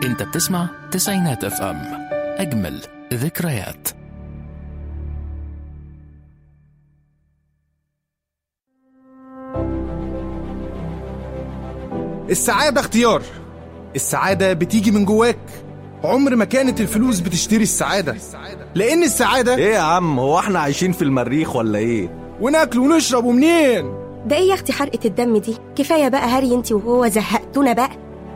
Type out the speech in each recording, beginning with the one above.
انت بتسمع تسعينات اف ام اجمل ذكريات السعادة اختيار السعادة بتيجي من جواك عمر ما كانت الفلوس بتشتري السعادة لأن السعادة ايه يا عم هو احنا عايشين في المريخ ولا ايه وناكل ونشرب ومنين ده ايه يا اختي حرقة الدم دي كفاية بقى هري انتي وهو زهقتونا بقى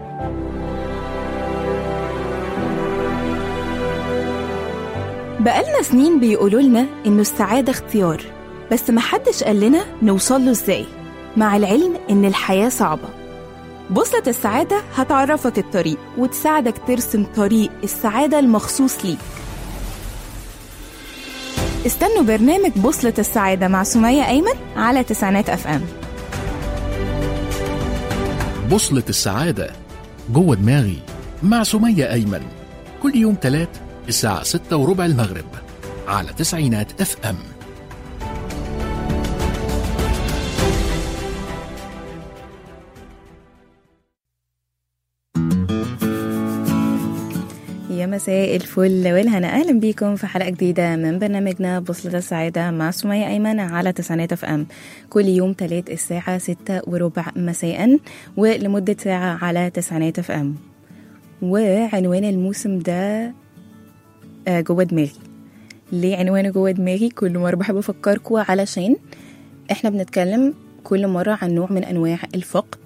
بقالنا سنين بيقولوا لنا إنه السعادة اختيار بس محدش قال لنا نوصل له إزاي مع العلم إن الحياة صعبة بوصلة السعادة هتعرفك الطريق وتساعدك ترسم طريق السعادة المخصوص ليك استنوا برنامج بوصلة السعادة مع سمية أيمن على تسعينات أف أم بوصلة السعادة جوه دماغي مع سمية أيمن كل يوم تلات الساعة ستة وربع المغرب على تسعينات اف ام يا مساء الفل والهنا اهلا بيكم في حلقه جديده من برنامجنا بوصله السعاده مع سمية ايمن على تسعينات اف ام كل يوم تلات الساعه ستة وربع مساء ولمده ساعه على تسعينات اف ام وعنوان الموسم ده آه، جوه دماغي ليه عنوانه جوه دماغي كل مره بحب افكركم علشان احنا بنتكلم كل مره عن نوع من انواع الفقد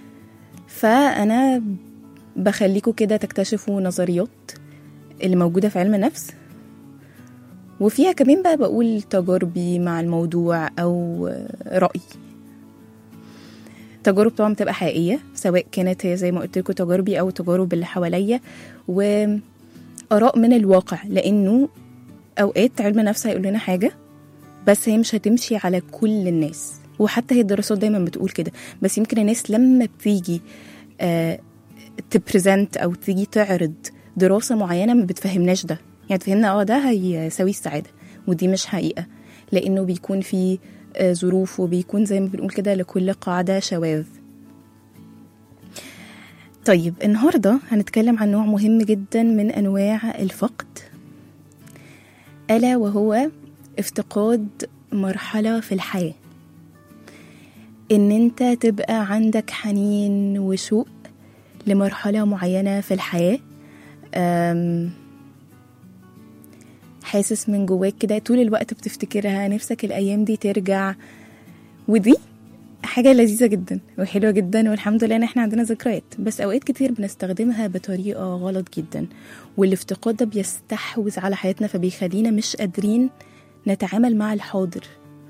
فانا بخليكوا كده تكتشفوا نظريات اللي موجودة في علم النفس وفيها كمان بقى بقول تجاربي مع الموضوع أو رأي تجارب طبعا بتبقى حقيقية سواء كانت هي زي ما قلت لكم تجاربي أو تجارب اللي حواليا وآراء من الواقع لأنه أوقات علم النفس هيقول لنا حاجة بس هي مش هتمشي على كل الناس وحتى هي الدراسات دايما بتقول كده بس يمكن الناس لما بتيجي آه تبريزنت او تيجي تعرض دراسه معينه ما بتفهمناش ده يعني تفهمنا اه ده هيساوي السعاده ودي مش حقيقه لانه بيكون في آه، ظروف وبيكون زي ما بنقول كده لكل قاعده شواذ طيب النهارده هنتكلم عن نوع مهم جدا من انواع الفقد الا وهو افتقاد مرحله في الحياه ان انت تبقى عندك حنين وشوق لمرحلة معينة في الحياة أم، حاسس من جواك كده طول الوقت بتفتكرها نفسك الأيام دي ترجع ودي حاجة لذيذة جدا وحلوة جدا والحمد لله ان احنا عندنا ذكريات بس اوقات كتير بنستخدمها بطريقة غلط جدا والافتقاد ده بيستحوذ على حياتنا فبيخلينا مش قادرين نتعامل مع الحاضر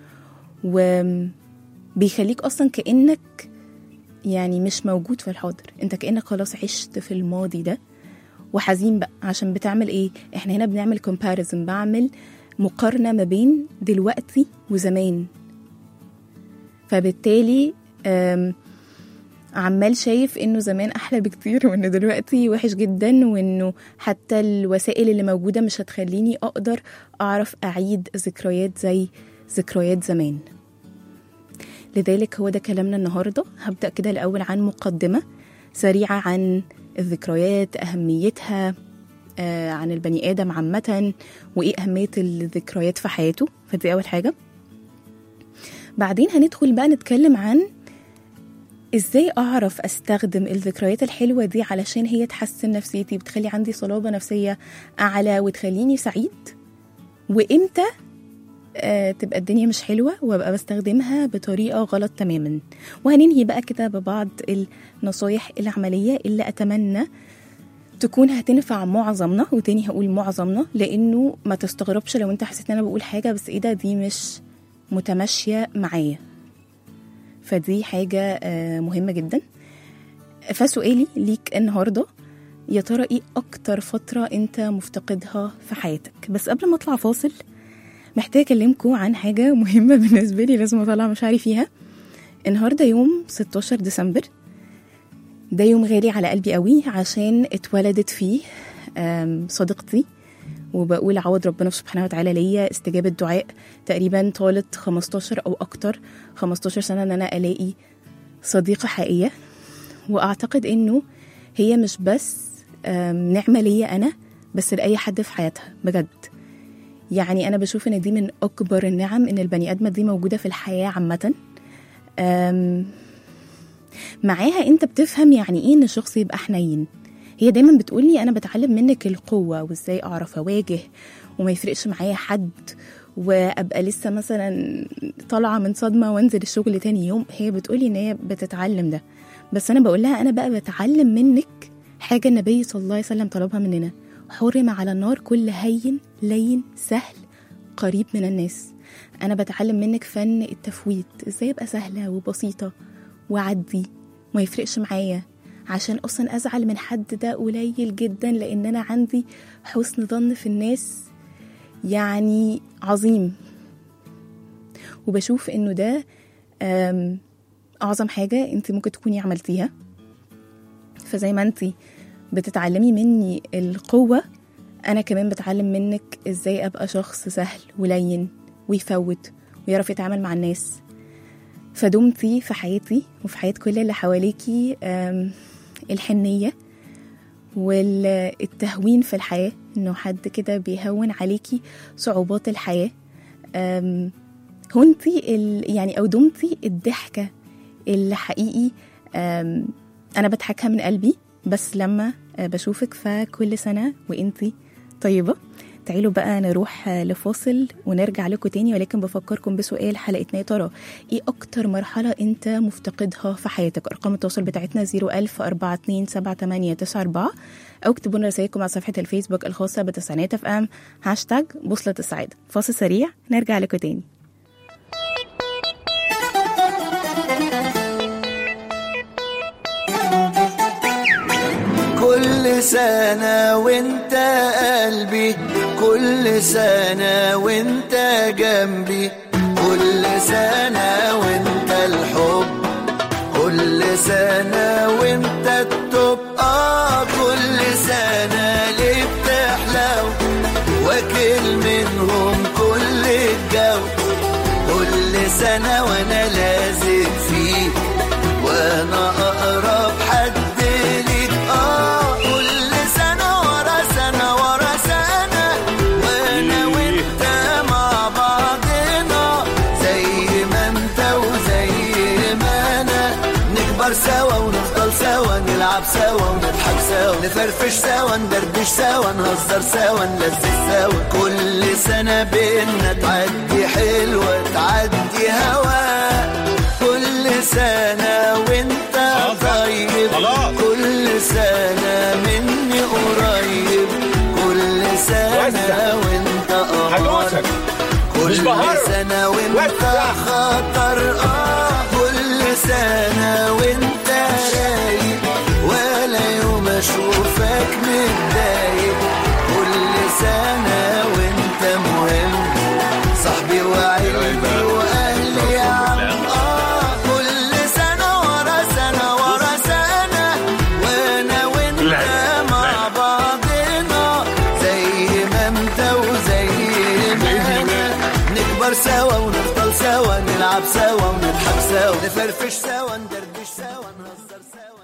وبيخليك اصلا كأنك يعني مش موجود في الحاضر انت كأنك خلاص عشت في الماضي ده وحزين بقى عشان بتعمل ايه احنا هنا بنعمل كومباريزن بعمل مقارنة ما بين دلوقتي وزمان فبالتالي آم، عمال شايف انه زمان احلى بكتير وانه دلوقتي وحش جدا وانه حتى الوسائل اللي موجودة مش هتخليني اقدر اعرف اعيد ذكريات زي ذكريات زمان لذلك هو ده كلامنا النهارده هبدا كده الاول عن مقدمه سريعه عن الذكريات اهميتها آه عن البني ادم عامه وايه اهميه الذكريات في حياته فدي اول حاجه بعدين هندخل بقى نتكلم عن ازاي اعرف استخدم الذكريات الحلوه دي علشان هي تحسن نفسيتي بتخلي عندي صلابه نفسيه اعلى وتخليني سعيد وامتى آه، تبقى الدنيا مش حلوة وابقى بستخدمها بطريقة غلط تماما وهننهي بقى كده ببعض النصايح العملية اللي أتمنى تكون هتنفع معظمنا وتاني هقول معظمنا لأنه ما تستغربش لو انت حسيت ان انا بقول حاجة بس ايه ده دي مش متماشية معايا فدي حاجة آه، مهمة جدا فسؤالي ليك النهاردة يا ترى ايه أكتر فترة انت مفتقدها في حياتك بس قبل ما اطلع فاصل محتاجة أكلمكم عن حاجة مهمة بالنسبة لي لازم أطلع مشاعري فيها النهاردة يوم 16 ديسمبر ده يوم غالي على قلبي قوي عشان اتولدت فيه آم، صديقتي وبقول عوض ربنا سبحانه وتعالى ليا استجابة دعاء تقريبا طالت 15 أو أكتر 15 سنة إن أنا ألاقي صديقة حقيقية وأعتقد إنه هي مش بس آم، نعمة ليا أنا بس لأي حد في حياتها بجد يعني أنا بشوف إن دي من أكبر النعم إن البني آدمة دي موجودة في الحياة عامة آم، معاها أنت بتفهم يعني إيه إن الشخص يبقى حنين هي دايما بتقولي أنا بتعلم منك القوة وإزاي أعرف أواجه وما يفرقش معايا حد وابقى لسه مثلا طالعه من صدمه وانزل الشغل تاني يوم هي بتقولي ان هي بتتعلم ده بس انا بقول لها انا بقى بتعلم منك حاجه النبي صلى الله عليه وسلم طلبها مننا حرم على النار كل هين لين سهل قريب من الناس انا بتعلم منك فن التفويت ازاي ابقى سهله وبسيطه واعدي ما يفرقش معايا عشان اصلا ازعل من حد ده قليل جدا لان انا عندي حسن ظن في الناس يعني عظيم وبشوف انه ده آم، اعظم حاجه انت ممكن تكوني عملتيها فزي ما انت بتتعلمي مني القوه انا كمان بتعلم منك ازاي ابقى شخص سهل ولين ويفوت ويعرف يتعامل مع الناس فدمتي في حياتي وفي حياة كل اللي حواليكي آم، الحنية والتهوين في الحياة انه حد كده بيهون عليكي صعوبات الحياة أم، هنتي ال... يعني او دمتي الضحكة اللي حقيقي أم، انا بضحكها من قلبي بس لما آه، بشوفك فكل سنة وانتي طيبة تعالوا بقى نروح آه، لفاصل ونرجع لكم تاني ولكن بفكركم بسؤال حلقتنا يا ترى ايه اكتر مرحلة انت مفتقدها في حياتك ارقام التواصل بتاعتنا 01000 427 او اكتبوا لنا رسائلكم على صفحة الفيسبوك الخاصة بتسعينات اف ام هاشتاج بوصلة السعادة فاصل سريع نرجع لكم تاني كل سنة وانت قلبي كل سنة وانت جنبي كل سنة وانت الحب كل سنة وانت التوب اه كل سنة ليه بتحلو واكل منهم كل الجو كل سنة وانا لازق فيك وانا اقرب حد ليك اه كل سنة ورا سنة ورا سنة وانا وانت مع بعضنا زي ما انت وزي ما انا نكبر سوا ونفضل سوا نلعب سوا ونضحك سوا نفرفش سوا ندردش سوا نهزر سوا نلذذ سوا كل سنة بينا تعدي حلوة تعدي هوا كل سنة وانت طيب كل سنة مني قريب كل سنة وانت قمر كل سنة وانت خطر اه كل سنة وانت رايق ولا يوم اشوفك متضايق كل سنة وانت مهم صاحبي وعيلتي واهلي يا عم اه كل سنة ورا سنة ورا سنة وانا وانت مع بعضنا زي ما انت وزي ما انا نكبر سوا ونفضل سوا نلعب سوا ونضحك سوا نفرفش سوا ندردش سوا نهزر سوا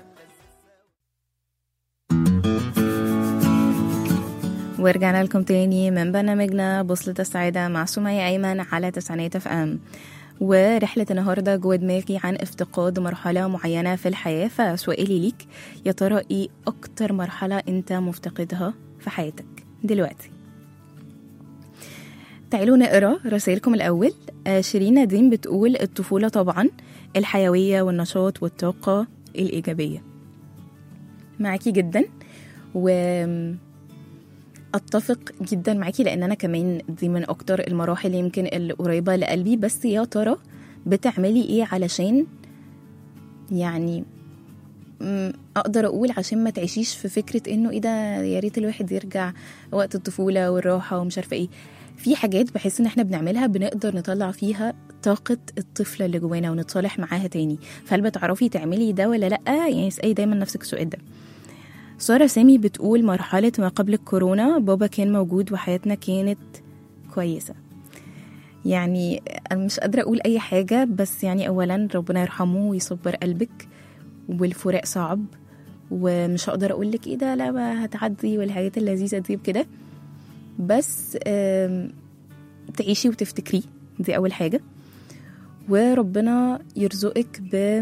ورجعنا لكم تاني من برنامجنا بوصلة السعادة مع سمية أيمن على تسعينات اف ام ورحلة النهاردة جوه دماغي عن افتقاد مرحلة معينة في الحياة فسؤالي ليك يا ترى ايه أكتر مرحلة انت مفتقدها في حياتك دلوقتي تعالوا نقرا رسائلكم الأول آه، شيرين نديم بتقول الطفولة طبعا الحيوية والنشاط والطاقة الإيجابية معاكي جدا و اتفق جدا معاكي لان انا كمان دي من اكتر المراحل يمكن القريبه لقلبي بس يا ترى بتعملي ايه علشان يعني م، اقدر اقول عشان ما تعيشيش في فكره انه ايه ده يا ريت الواحد يرجع وقت الطفوله والراحه ومش عارفه ايه في حاجات بحس ان احنا بنعملها بنقدر نطلع فيها طاقة الطفلة اللي جوانا ونتصالح معاها تاني فهل بتعرفي تعملي ده ولا لأ يعني اسألي دايما نفسك السؤال ده سارة سامي بتقول مرحلة ما قبل الكورونا بابا كان موجود وحياتنا كانت كويسة يعني أنا مش قادرة أقول أي حاجة بس يعني أولا ربنا يرحمه ويصبر قلبك والفراق صعب ومش هقدر اقول لك ايه ده لا بقى هتعدي والحاجات اللذيذه دي وكده بس آم، تعيشي وتفتكريه دي اول حاجه وربنا يرزقك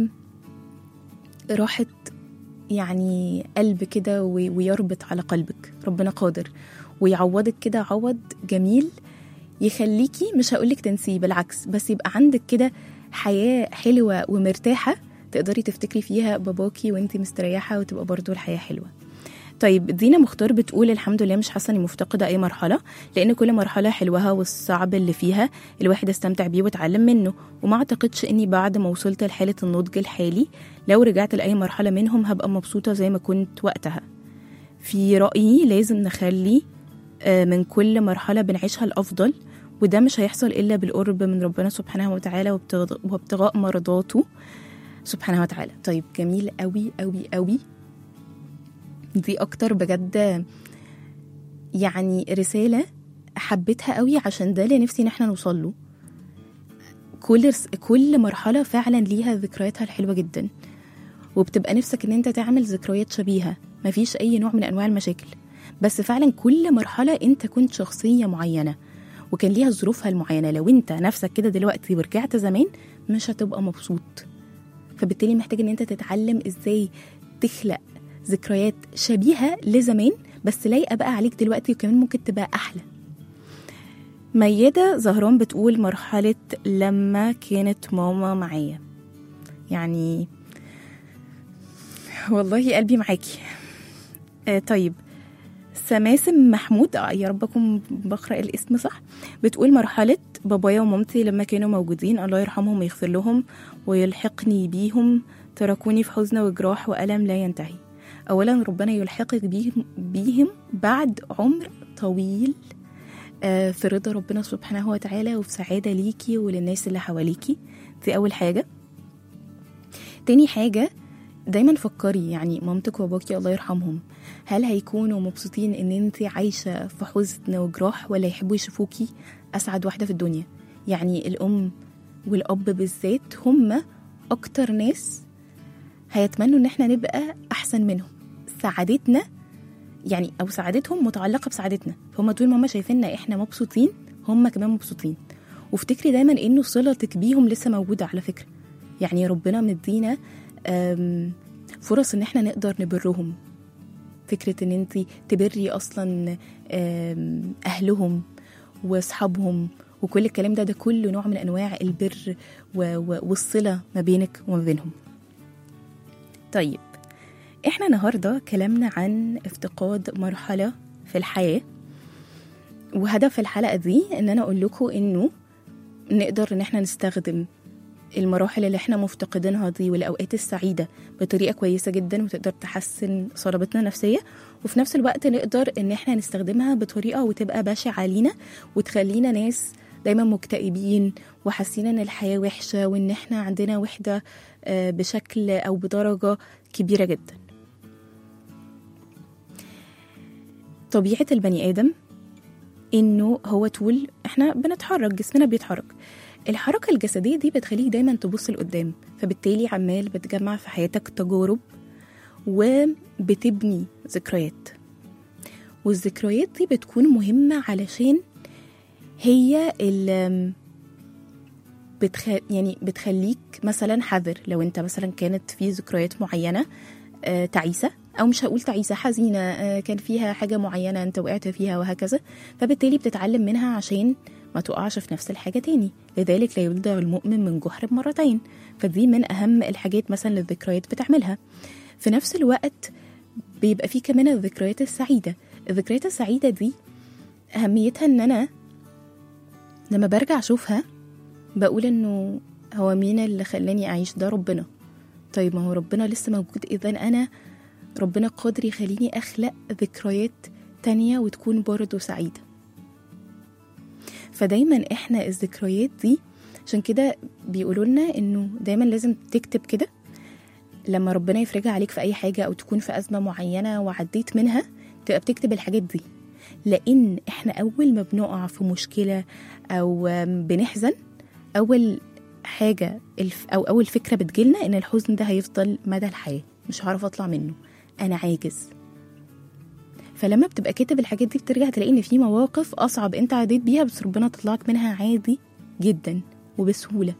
براحه يعني قلب كده وي- ويربط على قلبك ربنا قادر ويعوضك كده عوض جميل يخليكي مش هقولك تنسيه بالعكس بس يبقى عندك كده حياة حلوة ومرتاحة تقدري تفتكري فيها باباكي وانتي مستريحة وتبقى برضو الحياة حلوة طيب دينا مختار بتقول الحمد لله مش حاسه اني مفتقده اي مرحله لان كل مرحله حلوها والصعب اللي فيها الواحد استمتع بيه واتعلم منه وما اعتقدش اني بعد ما وصلت لحاله النضج الحالي لو رجعت لاي مرحله منهم هبقى مبسوطه زي ما كنت وقتها في رايي لازم نخلي آه، من كل مرحله بنعيشها الافضل وده مش هيحصل الا بالقرب من ربنا سبحانه وتعالى وابتغ- وابتغاء مرضاته سبحانه وتعالى طيب جميل قوي قوي قوي دي اكتر بجد يعني رسالة حبيتها قوي عشان ده اللي نفسي ان احنا نوصل له كل رس... كل مرحلة فعلا ليها ذكرياتها الحلوة جدا وبتبقى نفسك ان انت تعمل ذكريات شبيهة مفيش اي نوع من انواع المشاكل بس فعلا كل مرحلة انت كنت شخصية معينة وكان ليها ظروفها المعينة لو انت نفسك كده دلوقتي ورجعت زمان مش هتبقى مبسوط فبالتالي محتاج ان انت تتعلم ازاي تخلق ذكريات شبيهة لزمان بس لايقة بقى عليك دلوقتي وكمان ممكن تبقى أحلى ميادة زهران بتقول مرحلة لما كانت ماما معايا يعني والله قلبي معاكي آه طيب سماسم محمود آه يا رب اكون بقرا الاسم صح بتقول مرحله بابايا ومامتي لما كانوا موجودين الله يرحمهم ويغفر لهم ويلحقني بيهم تركوني في حزن وجراح والم لا ينتهي اولا ربنا يلحقك بيهم, بيهم بعد عمر طويل آه، في رضا ربنا سبحانه وتعالى وفي سعاده ليكي وللناس اللي حواليكي دي اول حاجه تاني حاجه دايما فكري يعني مامتك وباباكي الله يرحمهم هل هيكونوا مبسوطين ان انت عايشه في حزن وجراح ولا يحبوا يشوفوكي اسعد واحده في الدنيا يعني الام والاب بالذات هم اكتر ناس هيتمنوا ان احنا نبقى احسن منهم سعادتنا يعني او سعادتهم متعلقه بسعادتنا فهم طول ما هم شايفيننا احنا مبسوطين هم كمان مبسوطين وافتكري دايما انه صلتك بيهم لسه موجوده على فكره يعني ربنا مدينا آم، فرص ان احنا نقدر نبرهم فكره ان انت تبري اصلا آم، اهلهم واصحابهم وكل الكلام ده ده كله نوع من انواع البر و- و- والصله ما بينك وما بينهم طيب احنا النهارده كلامنا عن افتقاد مرحله في الحياه وهدف الحلقه دي ان انا اقول لكم انه نقدر ان احنا نستخدم المراحل اللي احنا مفتقدينها دي والاوقات السعيده بطريقه كويسه جدا وتقدر تحسن صلابتنا النفسيه وفي نفس الوقت نقدر ان احنا نستخدمها بطريقه وتبقى بشعه لينا وتخلينا ناس دايما مكتئبين وحاسين ان الحياه وحشه وان احنا عندنا وحده آه، بشكل او بدرجه كبيره جدا طبيعه البني ادم انه هو طول احنا بنتحرك جسمنا بيتحرك الحركة الجسدية دي بتخليك دايما تبص لقدام فبالتالي عمال بتجمع في حياتك تجارب وبتبني ذكريات والذكريات دي بتكون مهمة علشان هي ال بتخ... يعني بتخليك مثلا حذر لو انت مثلا كانت في ذكريات معينة آه، تعيسة أو مش هقول تعيسة حزينة آه، كان فيها حاجة معينة أنت وقعت فيها وهكذا فبالتالي بتتعلم منها عشان ما تقعش في نفس الحاجة تاني لذلك لا يلدغ المؤمن من جحر مرتين فدي من أهم الحاجات مثلا للذكريات بتعملها في نفس الوقت بيبقى في كمان الذكريات السعيدة الذكريات السعيدة دي أهميتها إن أنا لما برجع أشوفها بقول إنه هو مين اللي خلاني أعيش ده ربنا طيب ما هو ربنا لسه موجود إذا أنا ربنا قادر يخليني أخلق ذكريات تانية وتكون برضه سعيدة فدايما احنا الذكريات دي عشان كده بيقولوا لنا انه دايما لازم تكتب كده لما ربنا يفرجها عليك في اي حاجه او تكون في ازمه معينه وعديت منها تبقى بتكتب الحاجات دي لان احنا اول ما بنقع في مشكله او آم، بنحزن اول حاجه الف او اول فكره بتجيلنا ان الحزن ده هيفضل مدى الحياه مش هعرف اطلع منه انا عاجز فلما بتبقى كاتب الحاجات دي بترجع تلاقي ان في مواقف اصعب انت عديت بيها بس ربنا طلعك منها عادي جدا وبسهوله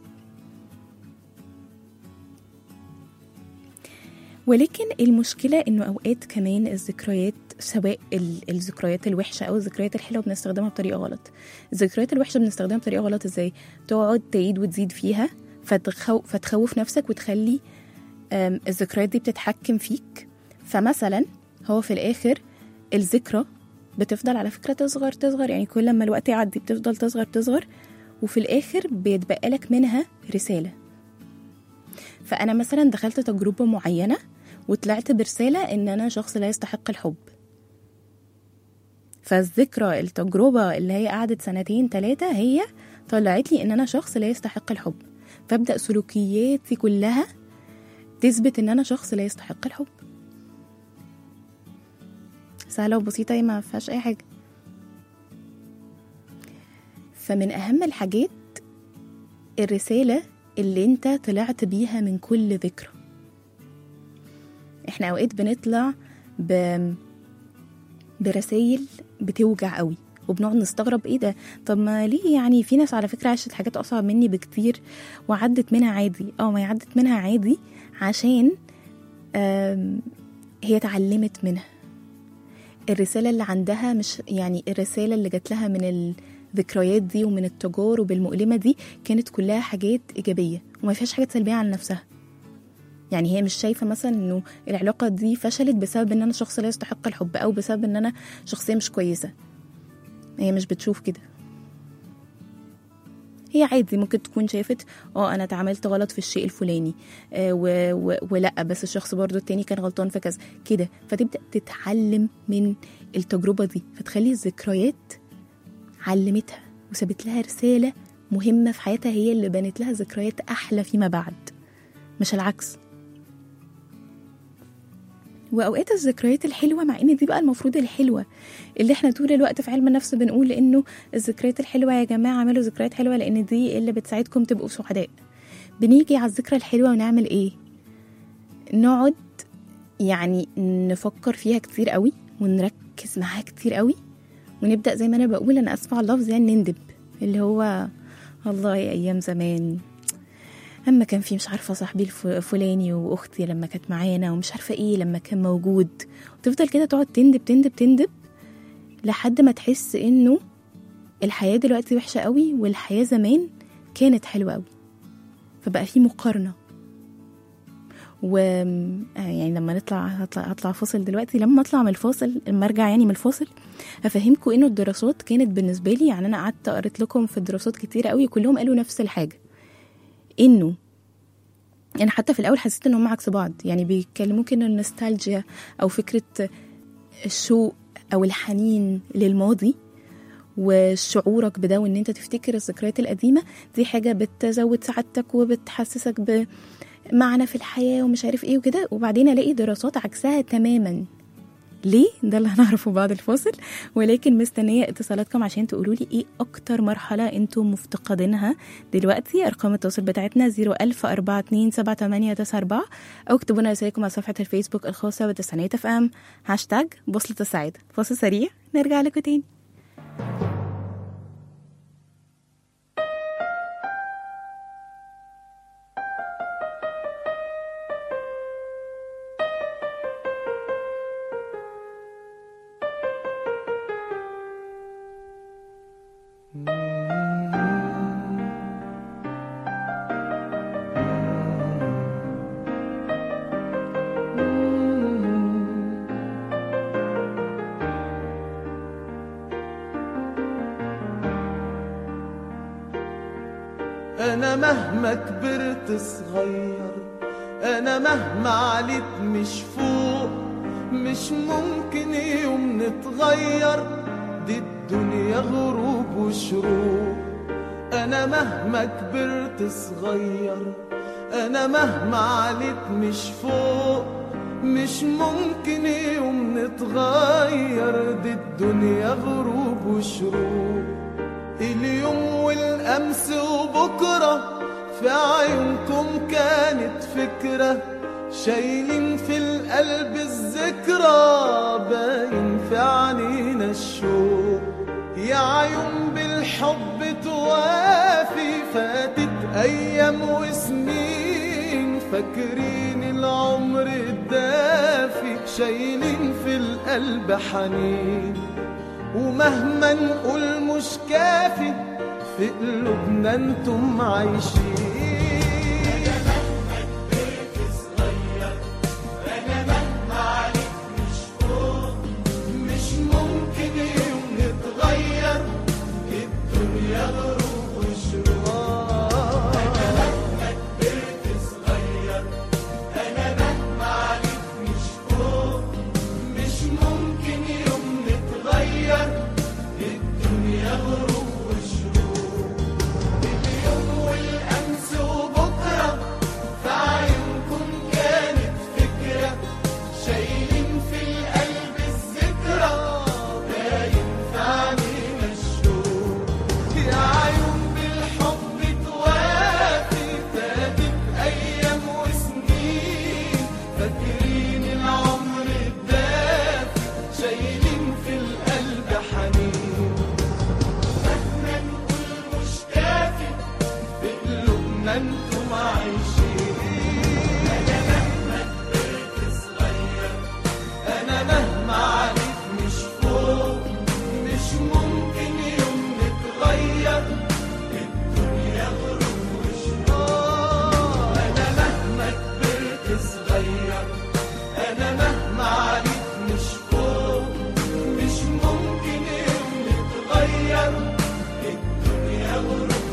ولكن المشكلة إنه أوقات كمان الذكريات سواء ال- الذكريات الوحشة أو الذكريات الحلوة بنستخدمها بطريقة غلط الذكريات الوحشة بنستخدمها بطريقة غلط إزاي؟ تقعد تعيد وتزيد فيها فتخو... فتخوف نفسك وتخلي أم، الذكريات دي بتتحكم فيك فمثلا هو في الآخر الذكرى بتفضل على فكرة تصغر تصغر يعني كل لما الوقت يعدي بتفضل تصغر تصغر وفي الآخر بيتبقى لك منها رسالة فأنا مثلا دخلت تجربة معينة وطلعت برسالة إن أنا شخص لا يستحق الحب فالذكرى التجربة اللي هي قعدت سنتين تلاتة هي طلعت لي إن أنا شخص لا يستحق الحب فابدأ سلوكياتي كلها تثبت إن أنا شخص لا يستحق الحب سهلة وبسيطة هي ما فيهاش أي حاجة فمن أهم الحاجات الرسالة اللي انت طلعت بيها من كل ذكرى احنا اوقات بنطلع ب... برسايل بتوجع قوي وبنقعد نستغرب ايه ده طب ما ليه يعني في ناس على فكرة عاشت حاجات اصعب مني بكتير وعدت منها عادي اه ما هي عدت منها عادي عشان آم، هي اتعلمت منها الرسالة اللي عندها مش يعني الرسالة اللي جات لها من الذكريات دي ومن التجارب المؤلمة دي كانت كلها حاجات إيجابية وما فيهاش حاجات سلبية عن نفسها يعني هي مش شايفة مثلا إنه العلاقة دي فشلت بسبب إن أنا شخص لا يستحق الحب أو بسبب إن أنا شخصية مش كويسة هي مش بتشوف كده هي عادي ممكن تكون شافت اه انا اتعاملت غلط في الشيء الفلاني آه و... و... ولا بس الشخص برضو التاني كان غلطان في كذا كده فتبدا تتعلم من التجربه دي فتخلي الذكريات علمتها وسابت لها رساله مهمه في حياتها هي اللي بنت لها ذكريات احلى فيما بعد مش العكس واوقات الذكريات الحلوه مع ان دي بقى المفروض الحلوه اللي احنا طول الوقت في علم النفس بنقول انه الذكريات الحلوه يا جماعه اعملوا ذكريات حلوه لان دي اللي بتساعدكم تبقوا سعداء بنيجي على الذكرى الحلوه ونعمل ايه نقعد يعني نفكر فيها كتير قوي ونركز معاها كتير قوي ونبدا زي ما انا بقول انا اسفه على اللفظ يعني نندب اللي هو الله يا ايام زمان اما كان في مش عارفه صاحبي الف- فلاني واختي لما كانت معانا ومش عارفه ايه لما كان موجود وتفضل كده تقعد تندب تندب تندب لحد ما تحس انه الحياه دلوقتي وحشه قوي والحياه زمان كانت حلوه قوي فبقى في مقارنه و آه يعني لما نطلع هطلع هطلع فاصل دلوقتي لما اطلع من الفاصل لما ارجع يعني من الفاصل هفهمكم انه الدراسات كانت بالنسبه لي يعني انا قعدت قريت لكم في الدراسات كتير قوي كلهم قالوا نفس الحاجه انه انا حتى في الاول حسيت ان هم عكس بعض يعني بيتكلموك ان النوستالجيا او فكره الشوق او الحنين للماضي وشعورك بده وان انت تفتكر الذكريات القديمه دي حاجه بتزود سعادتك وبتحسسك بمعنى في الحياه ومش عارف ايه وكده وبعدين الاقي دراسات عكسها تماما ليه ده اللي هنعرفه بعد الفاصل ولكن مستنيه اتصالاتكم عشان تقولوا لي ايه اكتر مرحله انتم مفتقدينها دلوقتي ارقام التواصل بتاعتنا 010427894 او اكتبوا لنا رسائلكم على صفحه الفيسبوك الخاصه بتسعينات اف ام هاشتاج بوصله السعاده فاصل سريع نرجع لكم تاني انا مهما كبرت صغير انا مهما عليت مش فوق مش ممكن يوم نتغير دي الدنيا غروب وشروق انا مهما كبرت صغير انا مهما عليت مش فوق مش ممكن يوم نتغير دي الدنيا غروب وشروق اليوم والأمس وبكرة في عيونكم كانت فكرة شايلين في القلب الذكرى باين في عنينا الشوق يا عيون بالحب توافي فاتت ايام وسنين فاكرين العمر الدافي شايلين في القلب حنين ومهما نقول مش كافي في قلوبنا انتم عايشين مش ممكن يوم نتغير الدنيا غروب وشروق انا مهما كبرت صغير انا مهما عليك مش فوق مش ممكن يوم نتغير الدنيا غروب وشروق اليوم والامس وبكره في عيونكم كانت فكره شايلين في القلب الذكرى باين في عينينا الشوق يا عيون بالحب توافي فاتت ايام وسنين فاكرين العمر الدافي شايلين في القلب حنين مهما نقول مش كافي في قلوبنا انتم عايشين انا مهما كبرت صغير انا مهما عليك مش فوق مش ممكن يوم نتغير الدنيا غروب وشروق انا مهما كبرت صغير انا مهما عليك مش فوق مش ممكن يوم نتغير الدنيا غروب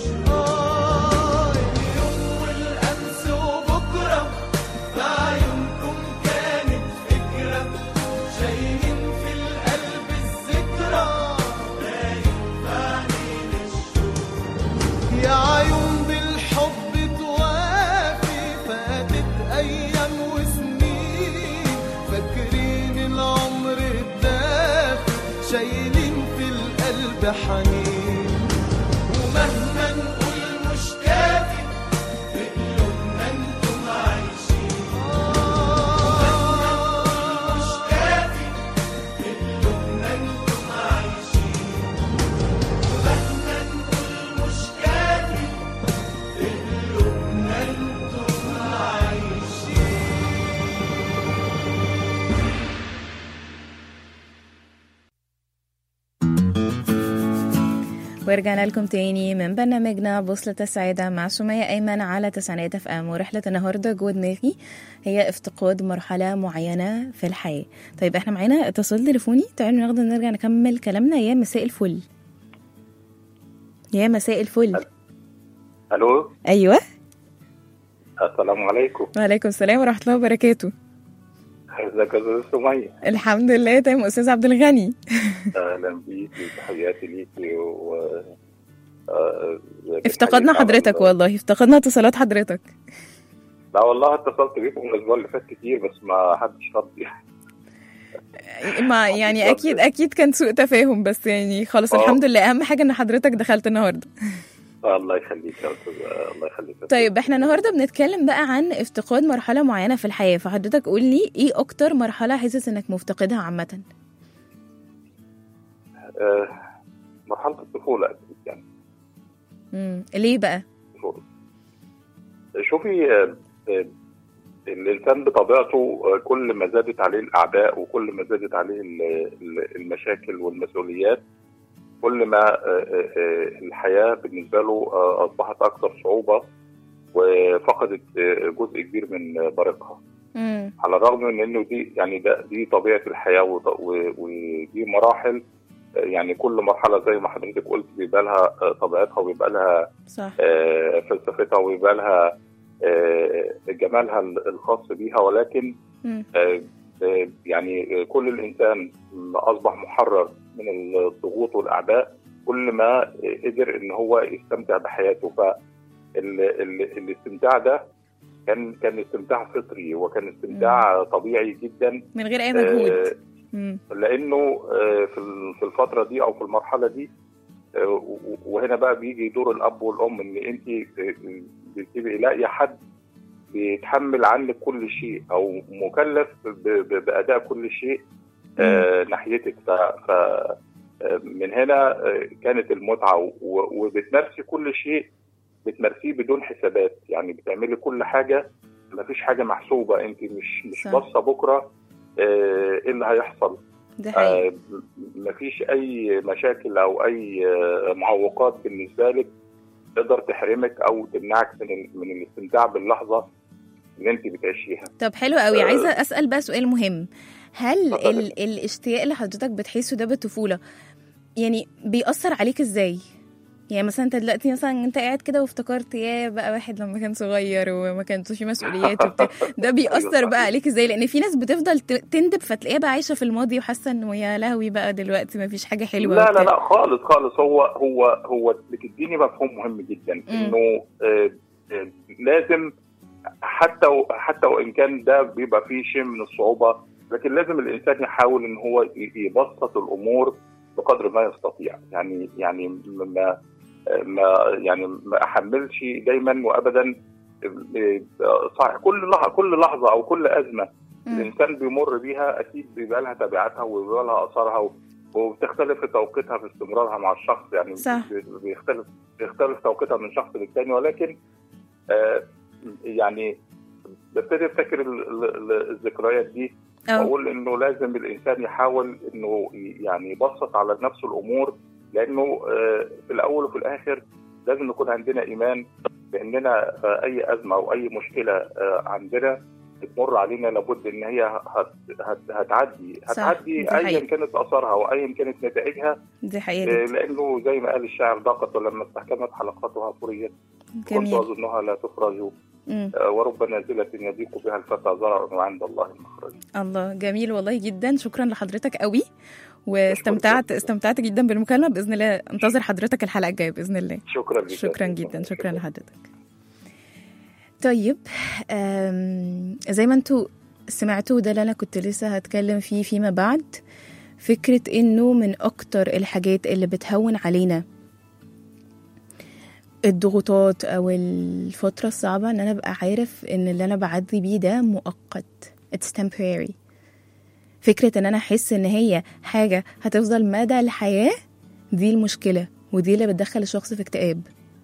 وشروق اليوم والامس وبكره في عيونكم كانت فكره شايلين في القلب الذكرى باين في عينينا الشوق يا عيون بالحب توافي فاتت ايام وسنين فاكرين العمر الدافي شايلين في القلب حنين ومهما نقول مش كافي في قلوبنا انتم عايشين ومهما نقول مش كافي في قلوبنا انتم عايشين ومهما نقول مش كافي في قلوبنا انتم عايشين ورجعنا لكم تاني من برنامجنا بوصلة السعادة مع سمية أيمن على تسعينات اف ام ورحلة النهاردة جوه دماغي هي افتقاد مرحلة معينة في الحياة طيب احنا معانا اتصال تليفوني تعالوا ناخده نرجع نكمل كلامنا يا مساء الفل يا مساء الفل الو ايوه السلام عليكم وعليكم السلام ورحمة الله وبركاته ازيك يا استاذ سمية الحمد لله تمام استاذ عبد الغني اهلا بيكي تحياتي ليكي و آه، افتقدنا بحييك على حضرتك ال- والله افتقدنا اتصالات حضرتك لا والله اتصلت بيكم الاسبوع اللي فات كتير بس ما حدش رد يعني ما يعني اكيد اكيد كان سوء تفاهم بس يعني خلاص آه. الحمد لله اهم حاجه ان حضرتك دخلت النهارده الله يخليك يا استاذ الله يخليك يا أستاذ. طيب احنا النهارده بنتكلم بقى عن افتقاد مرحله معينه في الحياه فحضرتك قول لي ايه اكتر مرحله حاسس انك مفتقدها عامه آه، مرحلة الطفولة أكيد يعني امم ليه بقى الطفولة. شوفي آه، آه، الإنسان بطبيعته آه، كل ما زادت عليه الأعباء وكل ما زادت عليه ال- ال- المشاكل والمسؤوليات كل ما آه، آه، آه، الحياة بالنسبة له آه، أصبحت أكثر صعوبة وفقدت آه، جزء كبير من بريقها امم على الرغم من انه دي يعني ده دي طبيعه الحياه وط- و- ودي مراحل آه، يعني كل مرحله زي ما حضرتك قلت بيبقى لها آه، طبيعتها وبيبقى لها صح آه، فلسفتها ويبقى لها آه، جمالها ال- الخاص بيها ولكن مم. آه، آه، يعني آه، كل الانسان ما اصبح محرر من الضغوط والاعباء كل ما آه، قدر ان هو يستمتع بحياته فالاستمتاع ده كان كان استمتاع فطري وكان استمتاع طبيعي جدا من غير اي مجهود آه، امم لانه آه، في ال- في الفتره دي او في المرحله دي آه، و- وهنا بقى بيجي دور الاب والام ان انت آه، بتبقي لاقيه حد بيتحمل عنك كل شيء او مكلف ب- ب- باداء كل شيء آه، ناحيتك ف ف- آه، من هنا آه، كانت المتعه و- وبتمارسي كل شيء بتمارسيه بدون حسابات يعني بتعملي كل حاجه ما فيش حاجه محسوبه انت مش مش صح. باصه بكره آه، ايه اللي هيحصل ده حقيقي آه، ما فيش اي مشاكل او اي آه، معوقات بالنسبه لك تقدر تحرمك او تمنعك من ال- من الاستمتاع باللحظه اللي انت بتعيشيها طب حلو قوي آه. عايزه اسال بقى سؤال مهم هل اتفضلي. ال... الاشتياق اللي حضرتك بتحسه ده بالطفوله يعني بيأثر عليك ازاي يعني مثلا انت دلوقتي مثلا انت قاعد كده وافتكرت يا بقى واحد لما كان صغير وما كانش فيه مسؤوليات وبتاع ده بيأثر أيوة بقى صح. عليك ازاي لان في ناس بتفضل ت- تندب فتلاقيها بقى عايشه في الماضي وحاسه انه يا لهوي بقى دلوقتي ما فيش حاجه حلوه لا لا وبتاع. لا خالص خالص هو هو هو بتديني مفهوم مهم جدا انه آه، آه، لازم حتى و- حتى وان كان ده بيبقى فيه شيء من الصعوبه لكن لازم الانسان يحاول ان هو ي- يبسط الامور بقدر ما يستطيع يعني يعني ما ما يعني ما احملش دايما وابدا آه، صح كل لحظه كل لحظه او كل ازمه مم. الانسان بيمر بيها اكيد بيبقى لها تبعاتها وبيبقى لها اثارها و- وبتختلف في توقيتها في استمرارها مع الشخص يعني صح. بي- بيختلف بيختلف توقيتها من شخص للتاني ولكن آه يعني ببتدي افتكر ال- ال- ال- الذكريات دي اه واقول انه لازم الانسان يحاول انه ي- يعني يبسط على نفسه الامور لانه آه في الاول وفي الاخر لازم يكون عندنا ايمان باننا آه اي ازمه او اي مشكله آه عندنا بتمر علينا لابد ان هي هت هت هتعدي صح، هتعدي ده ايا حقيقي. كانت اثارها وايا كانت نتائجها دي حقيقه آه، جدا. لانه زي ما قال الشاعر ضاقت ولما استحكمت حلقاتها فريت كنت جميل اظنها لا تفرج مم. آه، ورب نازله يضيق بها الفتى زرع وعند الله المخرج الله جميل والله جدا شكرا لحضرتك قوي واستمتعت استمتعت جدا بالمكالمه باذن الله انتظر حضرتك الحلقه الجايه باذن الله شكرا لك شكرا جدا شكرا لحضرتك طيب أم، زي ما انتوا سمعتوا ده اللي انا كنت لسه هتكلم فيه فيما بعد فكرة انه من اكتر الحاجات اللي بتهون علينا الضغوطات او الفترة الصعبة ان انا ابقى عارف ان اللي انا بعدي بيه ده مؤقت it's temporary فكرة ان انا احس ان هي حاجة هتفضل مدى الحياة دي المشكلة ودي اللي بتدخل الشخص في اكتئاب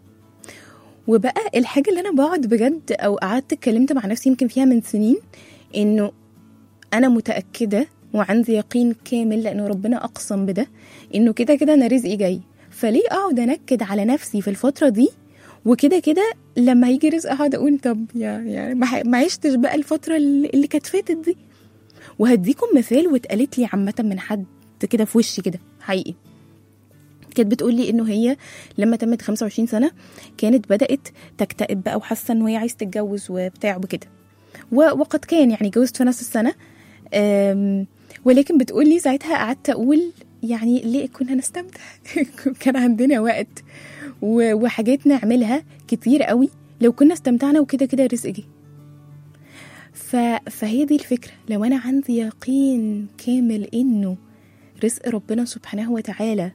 وبقى الحاجة اللي أنا بقعد بجد أو قعدت اتكلمت مع نفسي يمكن فيها من سنين إنه أنا متأكدة وعندي يقين كامل لأنه ربنا أقسم بده إنه كده كده أنا رزقي جاي فليه أقعد أنكد على نفسي في الفترة دي وكده كده لما هيجي رزق أقعد أقول طب يا يعني ما ح- ما عشتش بقى الفترة اللي اللي كانت فاتت دي وهديكم مثال واتقالت لي عامة من حد كده في وشي كده حقيقي كانت بتقول لي انه هي لما تمت 25 سنه كانت بدات تكتئب بقى وحاسه ان هي عايزه تتجوز وبتاع وكده و- وقد كان يعني جوزت في نفس السنه أم، ولكن بتقول لي ساعتها قعدت اقول يعني ليه كنا نستمتع كان عندنا وقت و- وحاجات نعملها كتير قوي لو كنا استمتعنا وكده كده رزق جه ف... فهي دي الفكرة لو أنا عندي يقين كامل إنه رزق ربنا سبحانه وتعالى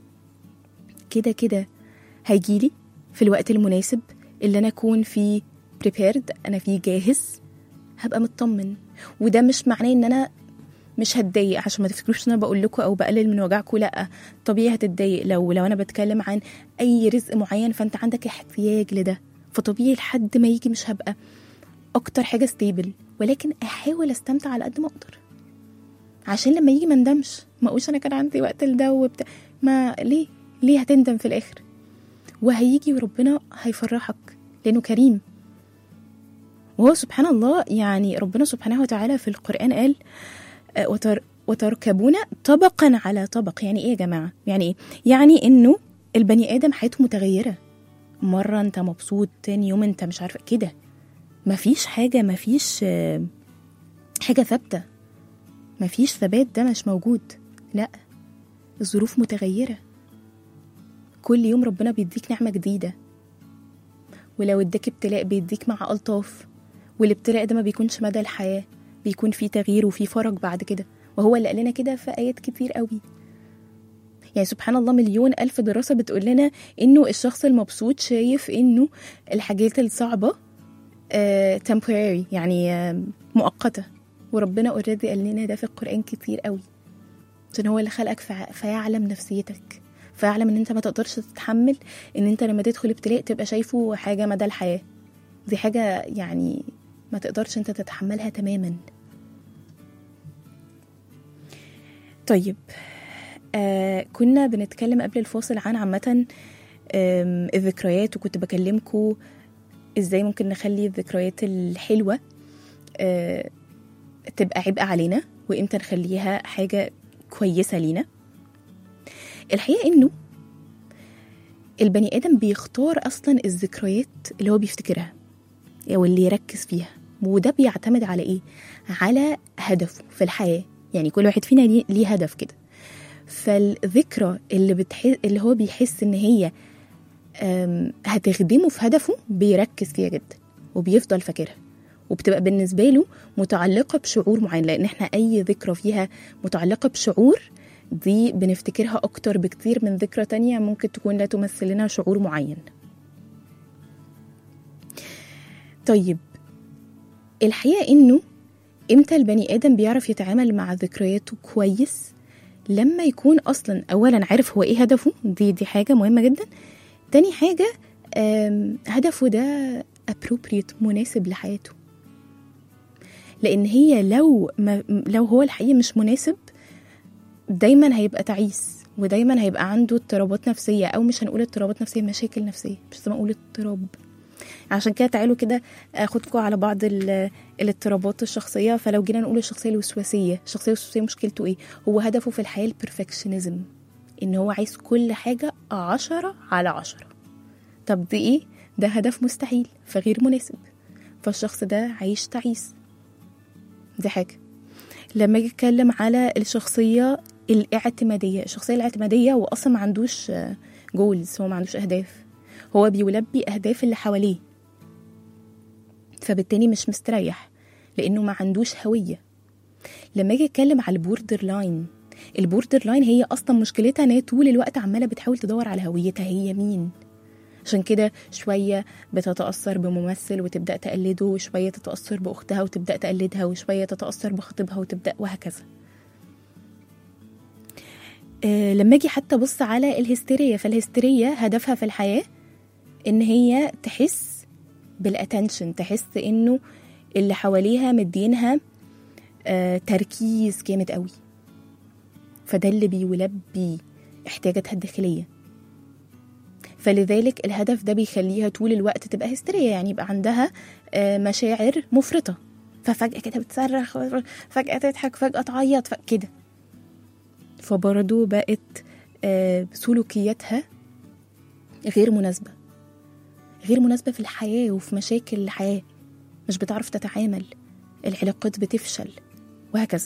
كده كده هيجيلي في الوقت المناسب اللي انا اكون فيه prepared انا فيه جاهز هبقى مطمن وده مش معناه ان انا مش هتضايق عشان ما تفكروش ان انا بقول لكم او بقلل من وجعكم لا طبيعي هتتضايق لو لو انا بتكلم عن اي رزق معين فانت عندك احتياج لده فطبيعي لحد ما يجي مش هبقى اكتر حاجه ستيبل ولكن احاول استمتع على قد ما اقدر عشان لما يجي ما ندمش ما اقولش انا كان عندي وقت لده وبتاع ما ليه ليه هتندم في الاخر وهيجي وربنا هيفرحك لانه كريم وهو سبحان الله يعني ربنا سبحانه وتعالى في القرآن قال آه، وتر وتركبون طبقا على طبق يعني ايه يا جماعة يعني ايه يعني انه البني ادم حياته متغيرة مرة انت مبسوط تاني يوم انت مش عارفة كده مفيش حاجة مفيش آه، حاجة ثابتة مفيش ثبات ده مش موجود لا الظروف متغيرة كل يوم ربنا بيديك نعمة جديدة ولو اداك ابتلاء بيديك مع ألطاف والابتلاء ده ما بيكونش مدى الحياة بيكون فيه تغيير وفيه فرج بعد كده وهو اللي قال لنا كده في آيات كتير قوي يعني سبحان الله مليون ألف دراسة بتقول لنا إنه الشخص المبسوط شايف إنه الحاجات الصعبة آه temporary يعني آه مؤقته وربنا اوريدي قال لنا ده في القران كتير قوي عشان هو اللي خلقك فع- فيعلم نفسيتك فيعلم ان انت ما تقدرش تتحمل ان انت لما تدخل ابتلاء تبقى شايفه حاجه مدى الحياه دي حاجه يعني ما تقدرش انت تتحملها تماما طيب آه كنا بنتكلم قبل الفاصل عن عامة آم، الذكريات وكنت بكلمكم ازاي ممكن نخلي الذكريات الحلوة آه تبقى عبء علينا وامتى نخليها حاجة كويسة لينا الحقيقة انه البني ادم بيختار اصلا الذكريات اللي هو بيفتكرها او اللي يركز فيها وده بيعتمد على ايه على هدفه في الحياة يعني كل واحد فينا ليه, ليه هدف كده فالذكرى اللي بتحس اللي هو بيحس ان هي أم، هتخدمه في هدفه بيركز فيها جدا وبيفضل فاكرها وبتبقى بالنسبة له متعلقة بشعور معين لأن احنا أي ذكرى فيها متعلقة بشعور دي بنفتكرها أكتر بكتير من ذكرى تانية ممكن تكون لا تمثل لنا شعور معين طيب الحقيقة إنه إمتى البني آدم بيعرف يتعامل مع ذكرياته كويس لما يكون أصلا أولا عارف هو إيه هدفه دي دي حاجة مهمة جدا تاني حاجة آم، هدفه ده appropriate مناسب لحياته لأن هي لو ما لو هو الحقيقة مش مناسب دايما هيبقى تعيس ودايما هيبقى عنده اضطرابات نفسية أو مش هنقول اضطرابات نفسية مشاكل نفسية مش لازم أقول اضطراب عشان كده تعالوا كده اخدكم على بعض ال- الاضطرابات الشخصيه فلو جينا نقول الشخصيه الوسواسيه الشخصيه الوسواسيه مشكلته ايه هو هدفه في الحياه البرفكشنزم ان هو عايز كل حاجه عشرة على عشرة طب دي ايه ده هدف مستحيل فغير مناسب فالشخص ده عايش تعيس دي حاجه لما اجي اتكلم على الشخصيه الاعتماديه الشخصيه الاعتماديه هو اصلا ما عندوش جولز هو ما عندوش اهداف هو بيلبي اهداف اللي حواليه فبالتالي مش مستريح لانه ما عندوش هويه لما اجي اتكلم على البوردر لاين البوردر لاين هي اصلا مشكلتها ان هي طول الوقت عماله بتحاول تدور على هويتها هي مين عشان كده شوية بتتأثر بممثل وتبدأ تقلده وشوية تتأثر بأختها وتبدأ تقلدها وشوية تتأثر بخطيبها وتبدأ وهكذا آه لما اجي حتى ابص على الهستيريا فالهستيريا هدفها في الحياة ان هي تحس بالاتنشن تحس انه اللي حواليها مدينها آه تركيز جامد قوي فده اللي بيلبي احتياجاتها الداخليه فلذلك الهدف ده بيخليها طول الوقت تبقى هستيريا يعني يبقى عندها آه مشاعر مفرطه ففجاه كده بتصرخ فجاه تضحك فجاه تعيط ف- كده فبرضه بقت آه سلوكياتها غير مناسبه غير مناسبة في الحياة وفي مشاكل الحياة مش بتعرف تتعامل العلاقات بتفشل وهكذا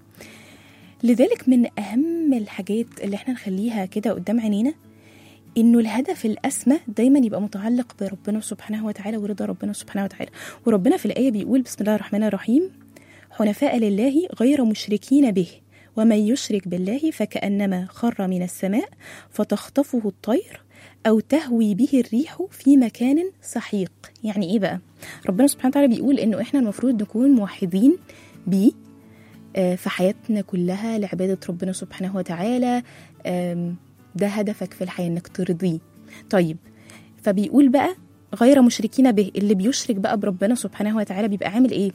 لذلك من أهم الحاجات اللي احنا نخليها كده قدام عينينا إنه الهدف الأسمى دايما يبقى متعلق بربنا سبحانه وتعالى ورضا ربنا سبحانه وتعالى وربنا في الآية بيقول بسم الله الرحمن الرحيم حنفاء لله غير مشركين به ومن يشرك بالله فكأنما خر من السماء فتخطفه الطير أو تهوي به الريح في مكان سحيق يعني إيه بقى؟ ربنا سبحانه وتعالى بيقول إنه إحنا المفروض نكون موحدين بيه آه، في حياتنا كلها لعبادة ربنا سبحانه وتعالى آم، ده هدفك في الحياة إنك ترضيه طيب فبيقول بقى غير مشركين به اللي بيشرك بقى بربنا سبحانه وتعالى بيبقى عامل إيه؟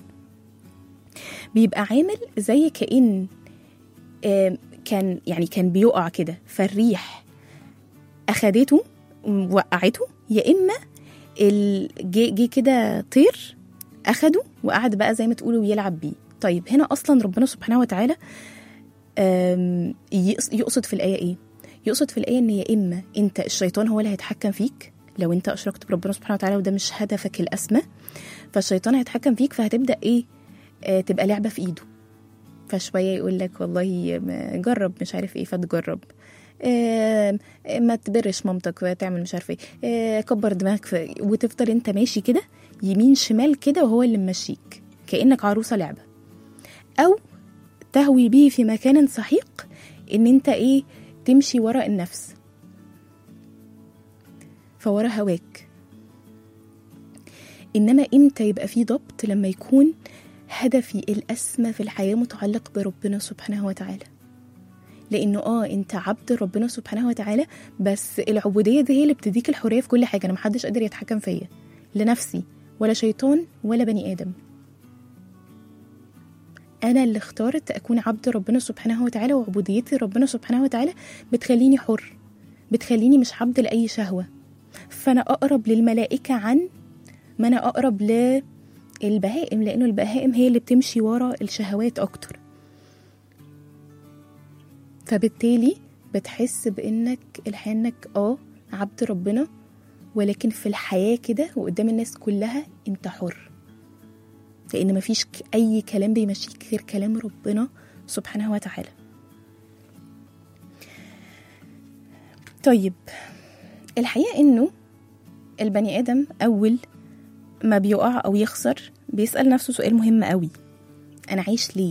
بيبقى عامل زي كأن آم، كان يعني كان بيقع كده فالريح اخدته وقعته يا اما ال- جه جه كده طير اخده وقعد بقى زي ما تقولوا يلعب بيه طيب هنا اصلا ربنا سبحانه وتعالى آم، يقص- يقصد في الايه ايه يقصد في الايه ان يا اما انت الشيطان هو اللي هيتحكم فيك لو انت اشركت بربنا سبحانه وتعالى وده مش هدفك الاسمى فالشيطان هيتحكم فيك فهتبدا ايه آه تبقى لعبه في ايده فشويه يقول لك والله ما- جرب مش عارف ايه فتجرب آه، ما تبرش مامتك وتعمل مش عارفه ايه آه، كبر دماغك في- وتفضل انت ماشي كده يمين شمال كده وهو اللي ممشيك كانك عروسه لعبه او تهوي بيه في مكان سحيق ان انت ايه تمشي وراء النفس فورا هواك انما امتى يبقى في ضبط لما يكون هدفي الاسمى في الحياه متعلق بربنا سبحانه وتعالى لانه اه انت عبد ربنا سبحانه وتعالى بس العبوديه دي هي اللي بتديك الحريه في كل حاجه انا محدش قادر يتحكم فيا لنفسي ولا شيطان ولا بني ادم انا اللي اخترت اكون عبد ربنا سبحانه وتعالى وعبوديتي ربنا سبحانه وتعالى بتخليني حر بتخليني مش عبد لاي شهوه فانا اقرب للملائكه عن ما انا اقرب للبهائم لانه البهائم هي اللي بتمشي ورا الشهوات اكتر فبالتالي بتحس بانك الحياه انك اه عبد ربنا ولكن في الحياه كده وقدام الناس كلها انت حر لان مفيش ك- اي كلام بيمشيك غير كلام ربنا سبحانه وتعالى طيب الحقيقه انه البني ادم اول ما بيقع او يخسر بيسال نفسه سؤال مهم قوي انا عايش ليه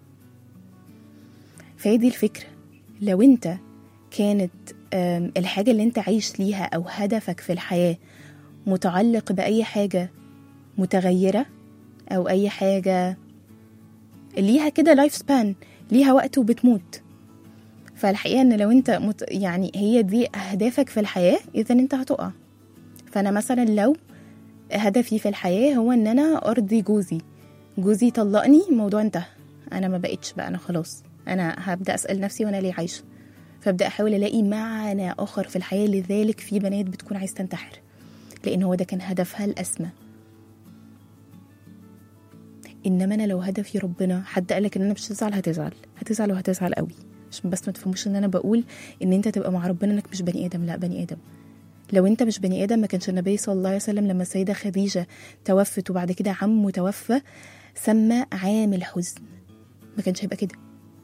فهي دي الفكره لو انت كانت آم، الحاجه اللي انت عايش ليها او هدفك في الحياه متعلق باي حاجه متغيره او اي حاجه ليها كده لايف سبان ليها وقت وبتموت فالحقيقه ان لو انت مت... يعني هي دي اهدافك في الحياه اذا انت هتقع فانا مثلا لو هدفي في الحياه هو ان انا ارضي جوزي جوزي طلقني الموضوع انتهى انا ما بقتش بقى انا خلاص انا هبدا اسال نفسي وانا ليه عايشه فابدا احاول الاقي معنى اخر في الحياه لذلك في بنات بتكون عايز تنتحر لان هو ده كان هدفها الاسمى انما انا لو هدفي ربنا حد قالك ان انا مش هتزعل هتزعل هتزعل وهتزعل قوي عشان بس ما تفهموش ان انا بقول ان انت تبقى مع ربنا انك مش بني ادم لا بني ادم لو انت مش بني ادم ما كانش النبي صلى الله عليه وسلم لما السيده خديجه توفت وبعد كده عمه توفى سمى عام الحزن ما كانش هيبقى كده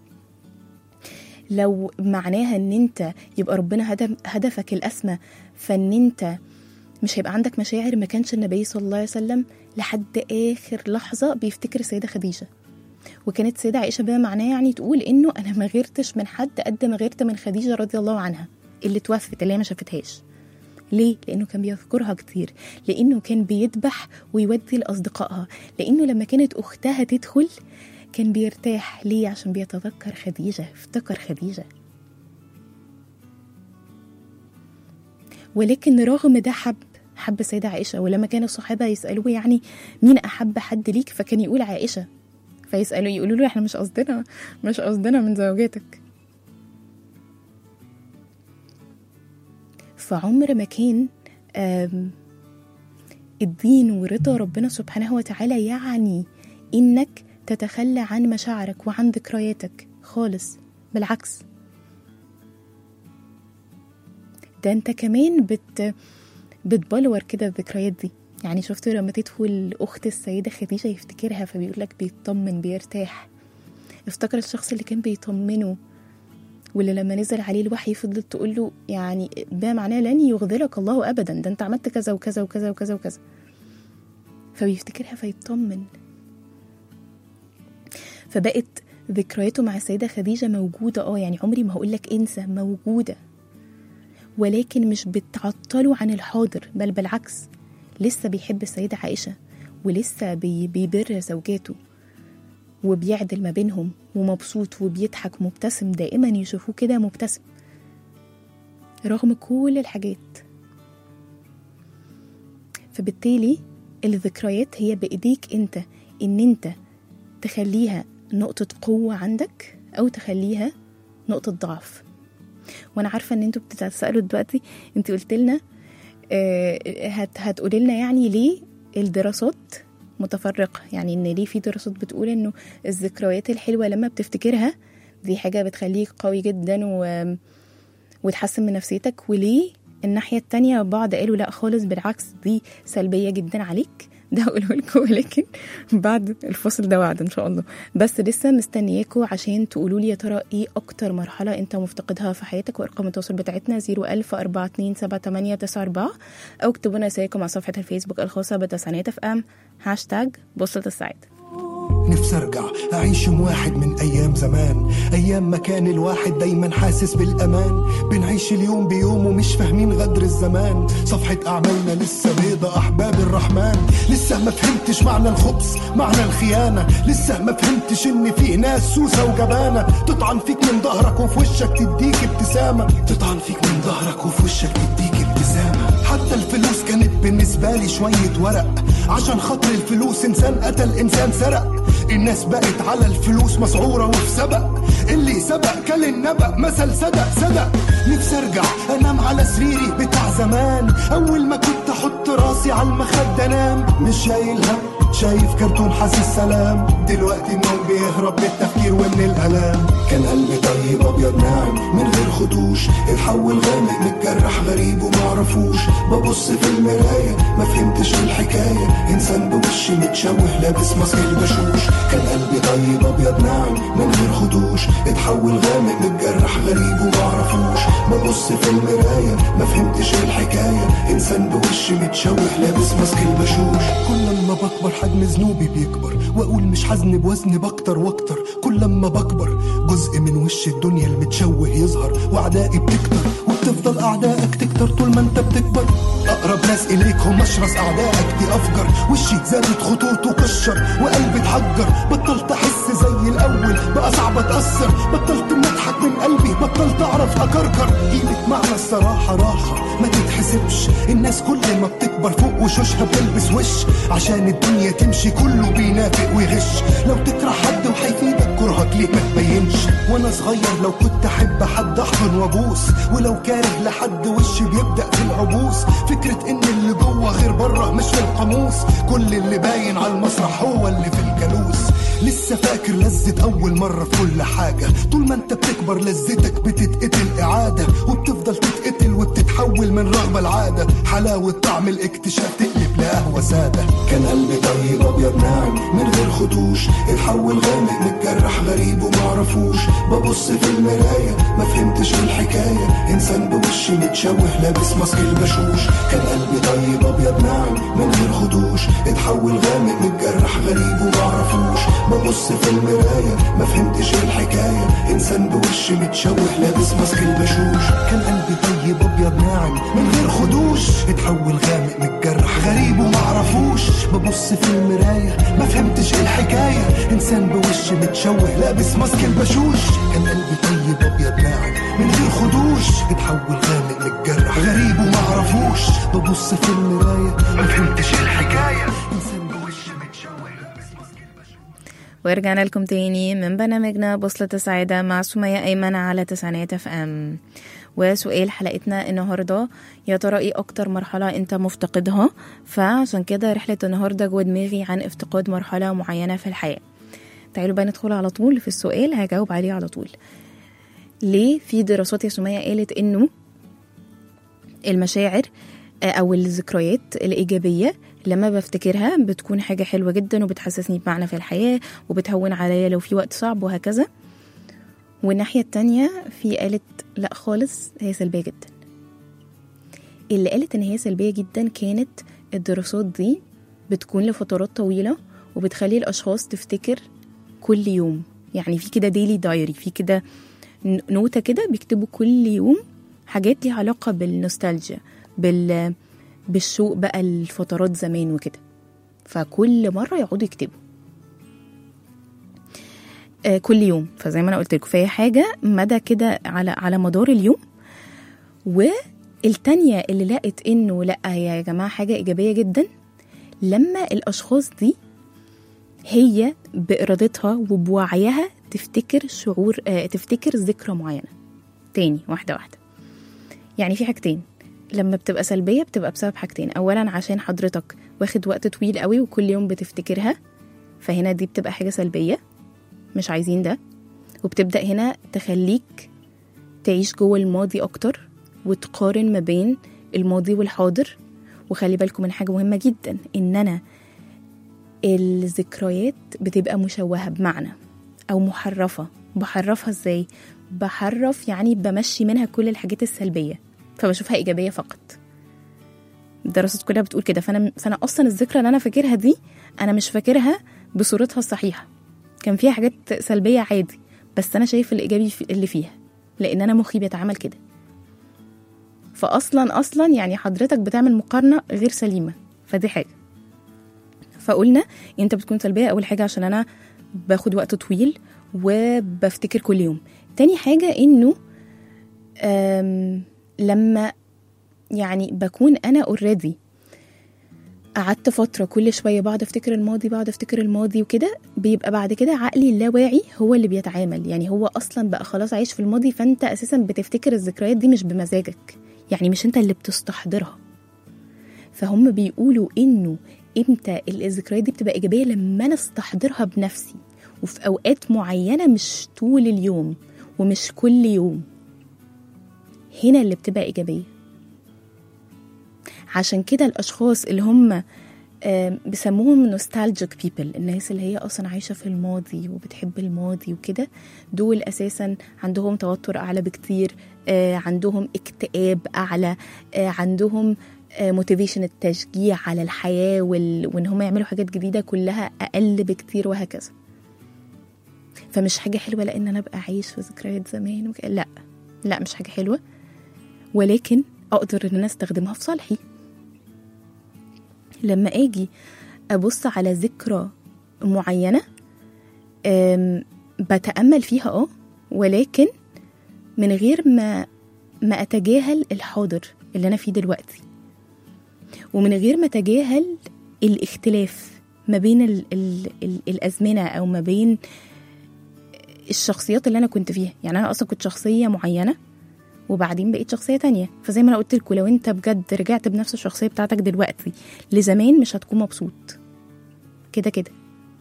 لو معناها ان انت يبقى ربنا هدف هدفك الاسمى فان انت مش هيبقى عندك مشاعر ما كانش النبي صلى الله عليه وسلم لحد اخر لحظه بيفتكر السيده خديجه وكانت السيده عائشه بما معناه يعني تقول انه انا ما غيرتش من حد قد ما غيرت من خديجه رضي الله عنها اللي توفت اللي هي ما شافتهاش ليه؟ لأنه كان بيذكرها كتير لأنه كان بيذبح ويودي لأصدقائها لأنه لما كانت أختها تدخل كان بيرتاح ليه؟ عشان بيتذكر خديجة افتكر خديجة ولكن رغم ده حب حب السيدة عائشة ولما كان الصحابة يسألوه يعني مين أحب حد ليك فكان يقول عائشة فيسألوا يقولوا له احنا مش قصدنا مش قصدنا من زوجاتك فعمر ما كان آم، الدين ورضا ربنا سبحانه وتعالى يعني انك تتخلى عن مشاعرك وعن ذكرياتك خالص بالعكس ده انت كمان بت بتبلور كده الذكريات دي يعني شفت لما تدخل اخت السيده خديجه يفتكرها فبيقول لك بيطمن بيرتاح افتكر الشخص اللي كان بيطمنه واللي لما نزل عليه الوحي فضلت تقول له يعني ده معناه لن يغذلك الله ابدا ده انت عملت كذا وكذا وكذا وكذا وكذا فبيفتكرها فيطمن فبقت ذكرياته مع السيده خديجه موجوده اه يعني عمري ما هقول لك انسى موجوده ولكن مش بتعطله عن الحاضر بل بالعكس لسه بيحب السيده عائشه ولسه بي بيبر زوجاته وبيعدل ما بينهم ومبسوط وبيضحك ومبتسم دائما يشوفوه كده مبتسم رغم كل الحاجات فبالتالي الذكريات هي بإيديك انت ان انت تخليها نقطة قوة عندك او تخليها نقطة ضعف وانا عارفة ان انتوا بتتسألوا دلوقتي انت قلت لنا آه، هت هتقولي لنا يعني ليه الدراسات متفرقة يعني ان ليه في دراسات بتقول انه الذكريات الحلوة لما بتفتكرها دي حاجة بتخليك قوي جدا و... وتحسن من نفسيتك وليه الناحية التانية بعض قالوا لا خالص بالعكس دي سلبية جدا عليك ده هقوله لكم ولكن بعد الفصل ده وعد ان شاء الله بس لسه مستنياكم عشان تقولوا لي يا ترى ايه اكتر مرحله انت مفتقدها في حياتك وارقام التواصل بتاعتنا 01000 427 او اكتبوا لنا رسائلكم على صفحه الفيسبوك الخاصه بتسعينات اف ام هاشتاج بوصله السعاده نفسي ارجع اعيش يوم واحد من ايام زمان ايام ما كان الواحد دايما حاسس بالامان بنعيش اليوم بيوم ومش فاهمين غدر الزمان صفحة اعمالنا لسه بيضة احباب الرحمن لسه ما فهمتش معنى الخبز معنى الخيانة لسه ما فهمتش ان في ناس سوسة وجبانة تطعن فيك من ظهرك وفي وشك تديك ابتسامة تطعن فيك من ظهرك وفي وشك تديك ابتسامة حتى الفلوس كانت بالنسبة لي شوية ورق عشان خاطر الفلوس انسان قتل انسان سرق الناس بقت على الفلوس مسعورة وفي سبق اللي سبق كل النبأ مثل صدق صدق نفسي ارجع انام على سريري بتاع زمان اول ما كنت احط راسي على المخدة انام مش شايل هم شايف كرتون حاسس سلام دلوقتي النوم بيهرب بالتفكير ومن الالام كان قلبي طيب ابيض ناعم من غير خدوش اتحول غامق متجرح غريب ومعرفوش ببص في المراية ما فهمتش الحكاية انسان بوشي متشوه لابس ماسك البشوش كان قلبي طيب ابيض ناعم من غير خدوش اتحول غامق متجرح غريب ومعرفوش ببص في المراية ما فهمتش الحكاية انسان بوشي متشوه لابس ماسك البشوش كل ما بكبر حجم ذنوبي بيكبر واقول مش حزن بوزن بكتر واكتر كل ما بكبر جزء من وش الدنيا المتشوه يظهر واعدائي بتكتر وبتفضل اعدائك تكتر طول ما انت بتكبر اقرب ناس اليك هم اشرس اعدائك دي افجر وشي زادت خطوطه كشر وقلبي اتحجر بطلت احس زي الاول بقى صعب اتاثر بطلت نضحك من قلبي بطلت اعرف اكركر قيمه معنى الصراحه راحه ما تتحسبش الناس كل ما بتكبر فوق وشوشها بتلبس وش عشان الدنيا تمشي كله بينافق ويغش لو تكره حد وهيفيدك كرهك ليه ما تبينش وانا صغير لو كنت احب حد احضن وابوس ولو كاره لحد وشي بيبدا في العبوس فكره ان اللي جوه غير بره مش في القاموس كل اللي باين على المسرح هو اللي في الجلوس لسه فاكر لذة أول مرة في كل حاجة طول ما أنت بتكبر لذتك بتتقتل إعادة وبتفضل تتقتل وبتتحول من رغبة لعادة حلاوة طعم الاكتشاف تقلب لقهوة سادة كان قلبي طيب أبيض ناعم من غير خدوش اتحول غامق متجرح غريب ومعرفوش ببص في المراية ما فهمتش الحكاية إنسان بوشي متشوه لابس ماسك البشوش كان قلبي طيب أبيض ناعم من غير خدوش اتحول غامق متجرح غريب ومعرفوش ببص في المراية ما فهمتش الحكاية إنسان بوشي متشوه لابس ماسك البشوش كان قلبي طيب أبيض ناعم من غير خدوش اتحول غامق متجرح غريب ومعرفوش ببص في المراية ما فهمتش الحكاية إنسان بوشي متشوه لابس ماسك البشوش كان قلبي طيب أبيض ناعم من غير خدوش اتحول غامق متجرح غريب ومعرفوش ببص في المراية ما فهمتش الحكاية إنسان بوشي متشوه لابس ماسك البشوش ورجعنا لكم تاني من برنامجنا بوصلة السعادة مع سمية أيمن على تسعينات اف ام وسؤال حلقتنا النهاردة يا ترى ايه أكتر مرحلة أنت مفتقدها فعشان كده رحلة النهاردة جوه دماغي عن افتقاد مرحلة معينة في الحياة تعالوا بقى ندخل على طول في السؤال هجاوب عليه على طول ليه في دراسات يا سمية قالت إنه المشاعر آه، أو الذكريات الإيجابية لما بفتكرها بتكون حاجة حلوة جدا وبتحسسني بمعنى في الحياة وبتهون عليا لو في وقت صعب وهكذا والناحية التانية في قالت لا خالص هي سلبية جدا اللي قالت ان هي سلبية جدا كانت الدراسات دي بتكون لفترات طويلة وبتخلي الأشخاص تفتكر كل يوم يعني في كده ديلي دايري في كده ن- نوتة كده بيكتبوا كل يوم حاجات ليها علاقة بالنوستالجيا بال بالشوق بقى الفترات زمان وكده فكل مرة يقعدوا يكتبوا آه كل يوم فزي ما انا قلت لكم فهي حاجه مدى كده على على مدار اليوم والتانية اللي لقت انه لا هي يا جماعه حاجه ايجابيه جدا لما الاشخاص دي هي بارادتها وبوعيها تفتكر شعور آه تفتكر ذكرى معينه تاني واحده واحده يعني في حاجتين لما بتبقى سلبيه بتبقى بسبب حاجتين اولا عشان حضرتك واخد وقت طويل قوي وكل يوم بتفتكرها فهنا دي بتبقى حاجه سلبيه مش عايزين ده وبتبدأ هنا تخليك تعيش جوه الماضي أكتر وتقارن ما بين الماضي والحاضر وخلي بالكم من حاجة مهمة جدا إن أنا الذكريات بتبقى مشوهة بمعنى أو محرفة بحرفها إزاي؟ بحرف يعني بمشي منها كل الحاجات السلبية فبشوفها إيجابية فقط الدراسات كلها بتقول كده فأنا فأنا أصلا الذكرى اللي أنا فاكرها دي أنا مش فاكرها بصورتها الصحيحة كان فيها حاجات سلبيه عادي بس انا شايف الايجابي في- اللي فيها لان انا مخي بيتعامل كده فاصلا اصلا يعني حضرتك بتعمل مقارنه غير سليمه فدي حاجه فقلنا انت بتكون سلبيه اول حاجه عشان انا باخد وقت طويل وبفتكر كل يوم تاني حاجه انه أم، لما يعني بكون انا اوريدي قعدت فتره كل شويه بقعد افتكر الماضي بقعد افتكر الماضي وكده بيبقى بعد كده عقلي اللاواعي هو اللي بيتعامل يعني هو اصلا بقى خلاص عايش في الماضي فانت اساسا بتفتكر الذكريات دي مش بمزاجك يعني مش انت اللي بتستحضرها فهم بيقولوا انه امتى الذكريات دي بتبقى ايجابيه لما انا استحضرها بنفسي وفي اوقات معينه مش طول اليوم ومش كل يوم هنا اللي بتبقى ايجابيه عشان كده الاشخاص اللي هم آم، بيسموهم نوستالجيك بيبل الناس اللي هي اصلا عايشه في الماضي وبتحب الماضي وكده دول اساسا عندهم توتر اعلى بكتير آه، عندهم اكتئاب اعلى آه، عندهم موتيفيشن التشجيع على الحياه وال... وان هم يعملوا حاجات جديده كلها اقل بكتير وهكذا فمش حاجه حلوه لان انا ابقى عايش في ذكريات زمان وك... لا لا مش حاجه حلوه ولكن اقدر ان انا استخدمها في صالحي لما اجي ابص على ذكرى معينه أم، بتامل فيها اه ولكن من غير ما ما اتجاهل الحاضر اللي انا فيه دلوقتي ومن غير ما اتجاهل الاختلاف ما بين ال ال ال الازمنه او ما بين الشخصيات اللي انا كنت فيها يعني انا اصلا كنت شخصيه معينه وبعدين بقيت شخصيه تانية فزي ما انا قلت لكم لو انت بجد رجعت بنفس الشخصيه بتاعتك دلوقتي لزمان مش هتكون مبسوط كده كده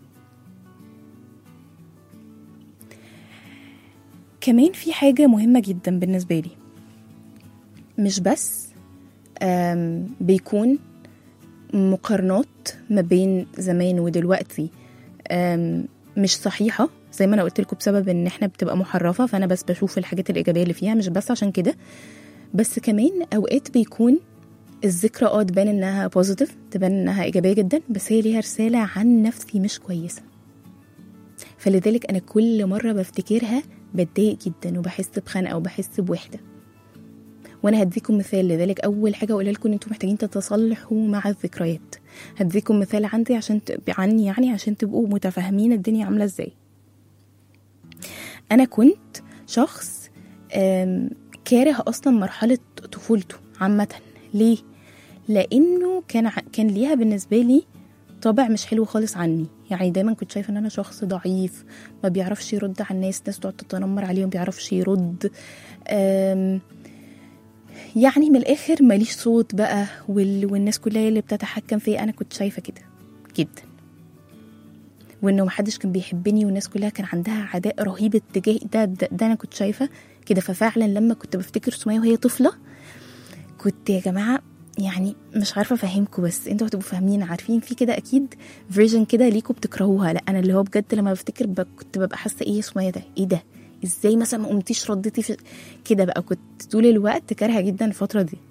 كمان في حاجه مهمه جدا بالنسبه لي مش بس آم، بيكون مقارنات ما بين زمان ودلوقتي آم، مش صحيحة زي ما انا قلت لكم بسبب ان احنا بتبقى محرفة فانا بس بشوف الحاجات الايجابية اللي فيها مش بس عشان كده بس كمان اوقات بيكون الذكرى اه تبان انها بوزيتيف تبان انها ايجابية جدا بس هي ليها رسالة عن نفسي مش كويسة فلذلك انا كل مرة بفتكرها بتضايق جدا وبحس بخنقة وبحس بوحدة وانا هديكم مثال لذلك اول حاجه اقولها لكم ان انتم محتاجين تتصالحوا مع الذكريات هديكم مثال عندي عشان ت... عني يعني عشان تبقوا متفاهمين الدنيا عامله ازاي انا كنت شخص آم، كاره اصلا مرحله طفولته عامه ليه لانه كان ع- كان ليها بالنسبه لي طابع مش حلو خالص عني يعني دايما كنت شايفه ان انا شخص ضعيف ما بيعرفش يرد على الناس ناس تقعد تتنمر عليه ما بيعرفش يرد أم يعني من الاخر ماليش صوت بقى وال... والناس كلها هي اللي بتتحكم فيا انا كنت شايفه كده جدا وانه محدش كان بيحبني والناس كلها كان عندها عداء رهيب اتجاه ده, ده ده انا كنت شايفه كده ففعلا لما كنت بفتكر سمية وهي طفله كنت يا جماعه يعني مش عارفه افهمكم بس انتوا هتبقوا فاهمين عارفين في كده اكيد فيرجن كده ليكوا بتكرهوها لا انا اللي هو بجد لما بفتكر ب- كنت ببقى حاسه ايه سمية ده ايه ده ازاي مثلا ما قمتيش رديتي في كده بقى كنت طول الوقت كارهه جدا الفتره دي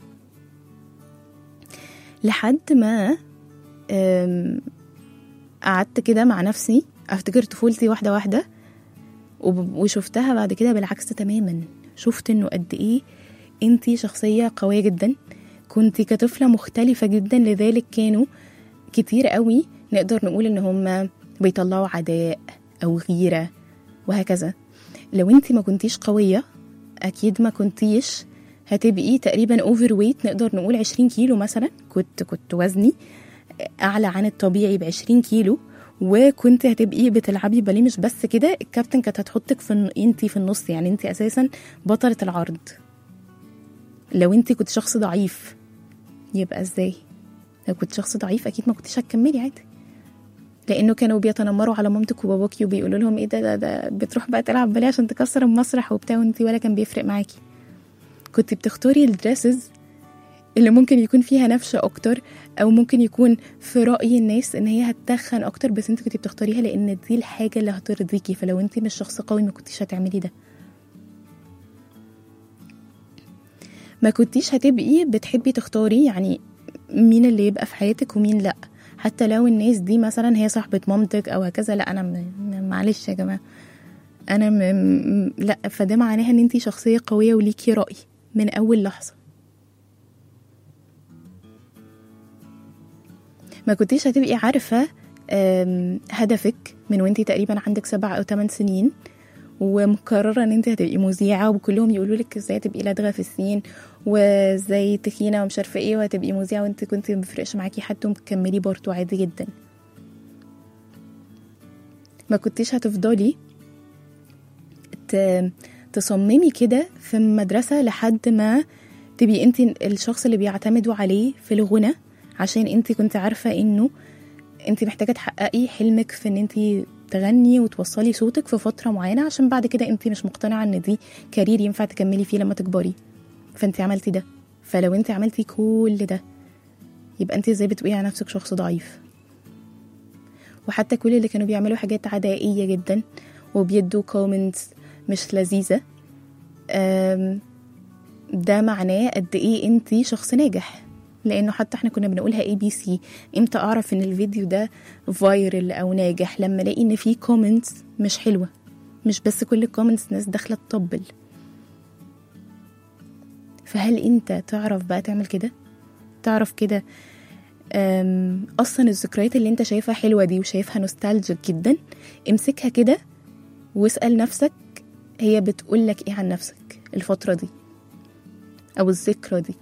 لحد ما أم، قعدت كده مع نفسي افتكر طفولتي واحده واحده وب- وشفتها بعد كده بالعكس تماما شفت انه قد ايه انتي شخصيه قويه جدا كنتي كطفله مختلفه جدا لذلك كانوا كتير قوي نقدر نقول ان هم بيطلعوا عداء او غيره وهكذا لو انتي ما كنتيش قويه اكيد ما كنتيش هتبقي تقريبا اوفر ويت نقدر نقول 20 كيلو مثلا كنت كنت وزني اعلى عن الطبيعي ب 20 كيلو وكنت هتبقي بتلعبي باليه مش بس كده الكابتن كانت هتحطك في الن- انتي في النص يعني انتي اساسا بطلة العرض لو انتي كنت شخص ضعيف يبقى ازاي لو كنت شخص ضعيف اكيد ما كنتيش هتكملي عادي لانه كانوا بيتنمروا على مامتك وباباكي وبيقولوا لهم ايه ده ده, ده بتروح بقى تلعب باليه عشان تكسر المسرح وبتاع وانتي ولا كان بيفرق معاكي كنت بتختاري الدريسز اللي ممكن يكون فيها نفشة أكتر أو ممكن يكون في رأي الناس إن هي هتتخن أكتر بس أنت كنت بتختاريها لأن دي الحاجة اللي هترضيكي فلو أنت مش شخص قوي ما كنتيش هتعملي ده ما كنتيش هتبقي بتحبي تختاري يعني مين اللي يبقى في حياتك ومين لأ حتى لو الناس دي مثلا هي صاحبة مامتك او هكذا لا انا م- م- معلش يا جماعة انا م... م... لا فده معناها ان انتي شخصية قوية وليكي رأي من اول لحظة ما كنتيش هتبقي عارفة أم، هدفك من وانتي تقريبا عندك سبع او ثمان سنين ومقررة ان انت هتبقي مذيعة وكلهم يقولوا لك ازاي تبقي لدغة في السين وازاي تخينة ومش عارفة ايه وهتبقي مذيعة وانت كنت مبيفرقش معاكي حد ومكملي برضه عادي جدا ما كنتيش هتفضلي ت- تصممي كده في المدرسة لحد ما تبقي انت الشخص اللي بيعتمدوا عليه في الغنى عشان انت كنت عارفة انه انت محتاجة تحققي حلمك في ان انت تغني وتوصلي صوتك في فترة معينة عشان بعد كده انت مش مقتنعة ان دي كارير ينفع تكملي فيه لما تكبري فانت عملتي ده فلو انت عملتي كل ده يبقى انت ازاي بتقولي على نفسك شخص ضعيف وحتى كل اللي كانوا بيعملوا حاجات عدائية جدا وبيدوا كومنتس مش لذيذة أم، ده معناه قد ايه انتي شخص ناجح لانه حتى احنا كنا بنقولها اي بي سي امتى اعرف ان الفيديو ده فايرل او ناجح لما الاقي ان في كومنتس مش حلوه مش بس كل الكومنتس ناس داخله تطبل فهل انت تعرف بقى تعمل كده تعرف كده أم، اصلا الذكريات اللي انت شايفها حلوه دي وشايفها نوستالجيك جدا امسكها كده واسال نفسك هي بتقول لك ايه عن نفسك الفتره دي او الذكرى دي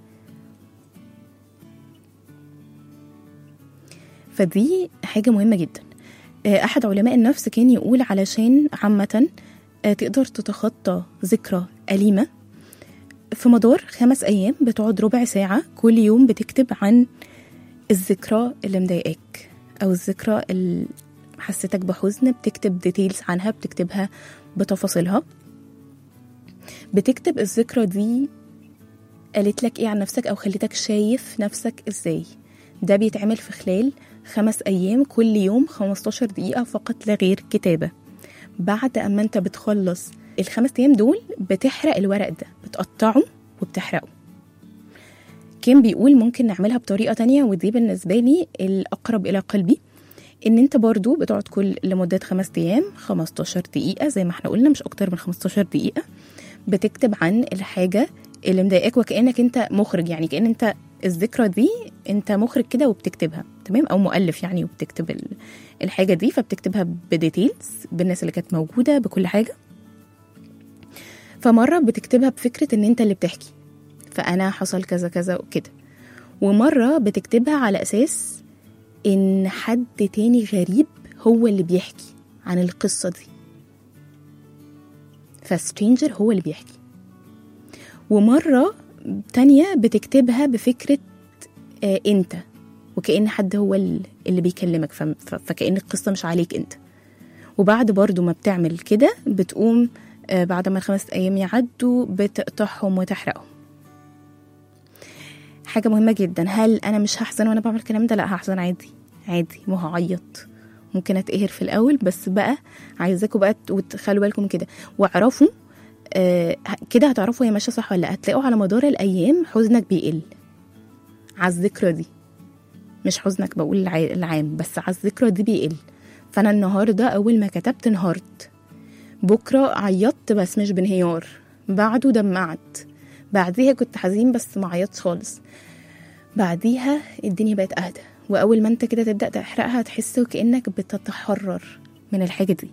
فدي حاجة مهمة جدا آه، أحد علماء النفس كان يقول علشان عامة آه، تقدر تتخطى ذكرى أليمة في مدار خمس أيام بتقعد ربع ساعة كل يوم بتكتب عن الذكرى اللي مضايقاك أو الذكرى اللي حسيتك بحزن بتكتب ديتيلز عنها بتكتبها بتفاصيلها بتكتب الذكرى دي قالت لك ايه عن نفسك او خلتك شايف نفسك ازاي ده بيتعمل في خلال خمس أيام كل يوم 15 دقيقة فقط لا غير كتابة بعد أما أنت بتخلص الخمس أيام دول بتحرق الورق ده بتقطعه وبتحرقه كان بيقول ممكن نعملها بطريقة تانية ودي بالنسبة لي الأقرب إلى قلبي إن أنت برضو بتقعد كل لمدة خمس أيام 15 دقيقة زي ما احنا قلنا مش أكتر من 15 دقيقة بتكتب عن الحاجة اللي مضايقاك وكأنك أنت مخرج يعني كأن أنت الذكرى دي انت مخرج كده وبتكتبها تمام او مؤلف يعني وبتكتب ال- الحاجه دي فبتكتبها بديتيلز بالناس اللي كانت موجوده بكل حاجه فمره بتكتبها بفكره ان انت اللي بتحكي فانا حصل كذا كذا وكده ومره بتكتبها على اساس ان حد تاني غريب هو اللي بيحكي عن القصه دي فسترينجر هو اللي بيحكي ومره تانية بتكتبها بفكرة آه انت وكأن حد هو ال- اللي بيكلمك ف- ف- فكأن القصة مش عليك انت وبعد برضو ما بتعمل كده بتقوم آه بعد ما الخمس أيام يعدوا بتقطعهم وتحرقهم حاجة مهمة جدا هل أنا مش هحزن وأنا بعمل الكلام ده لا هحزن عادي عادي وهعيط ممكن اتقهر في الأول بس بقى عايزاكم بقى ت- وتخلوا بالكم كده واعرفوا آه، كده هتعرفوا هي ماشيه صح ولا لا هتلاقوا على مدار الايام حزنك بيقل على الذكرى دي مش حزنك بقول الع- العام بس على الذكرى دي بيقل فانا النهارده اول ما كتبت انهارت بكره عيطت بس مش بانهيار بعده دمعت بعديها كنت حزين بس ما عيطتش خالص بعديها الدنيا بقت اهدى واول ما انت كده تبدا تحرقها تحس كانك بتتحرر من الحاجه دي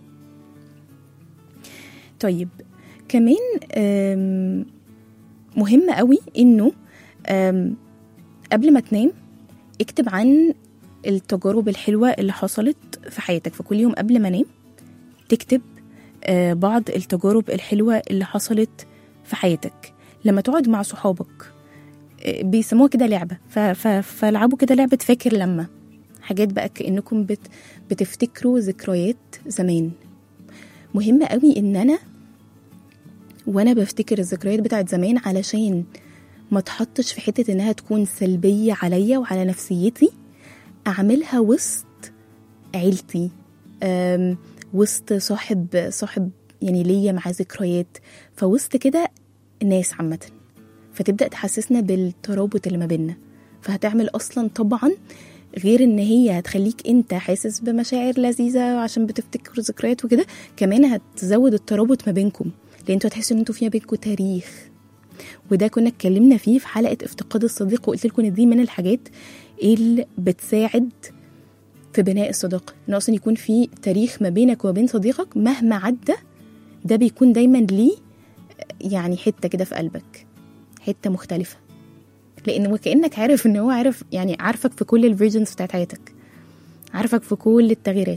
طيب كمان آم، مهم قوي انه آم، قبل ما تنام اكتب عن التجارب الحلوة اللي حصلت في حياتك فكل يوم قبل ما انام تكتب آه، بعض التجارب الحلوة اللي حصلت في حياتك لما تقعد مع صحابك آه، بيسموها كده لعبة ف- ف- فالعبوا كده لعبة فاكر لما حاجات بقى كأنكم بت بتفتكروا ذكريات زمان مهم قوي ان انا وانا بفتكر الذكريات بتاعت زمان علشان ما تحطش في حتة انها تكون سلبية عليا وعلى نفسيتي اعملها وسط عيلتي أم، وسط صاحب صاحب يعني ليا معاه ذكريات فوسط كده ناس عامة فتبدأ تحسسنا بالترابط اللي ما بيننا فهتعمل أصلا طبعا غير ان هي هتخليك انت حاسس بمشاعر لذيذه عشان بتفتكر ذكريات وكده كمان هتزود الترابط ما بينكم لان انتوا هتحسوا ان انتوا في ما بينكم تاريخ وده كنا اتكلمنا فيه في حلقه افتقاد الصديق وقلت لكم ان دي من الحاجات اللي بتساعد في بناء الصداقه ان اصلا يكون في تاريخ ما بينك وبين صديقك مهما عدى ده بيكون دايما ليه يعني حته كده في قلبك حته مختلفه لان وكانك عارف ان هو عارف يعني عارفك في كل الفيرجنز بتاعت حياتك عارفك في كل التغييرات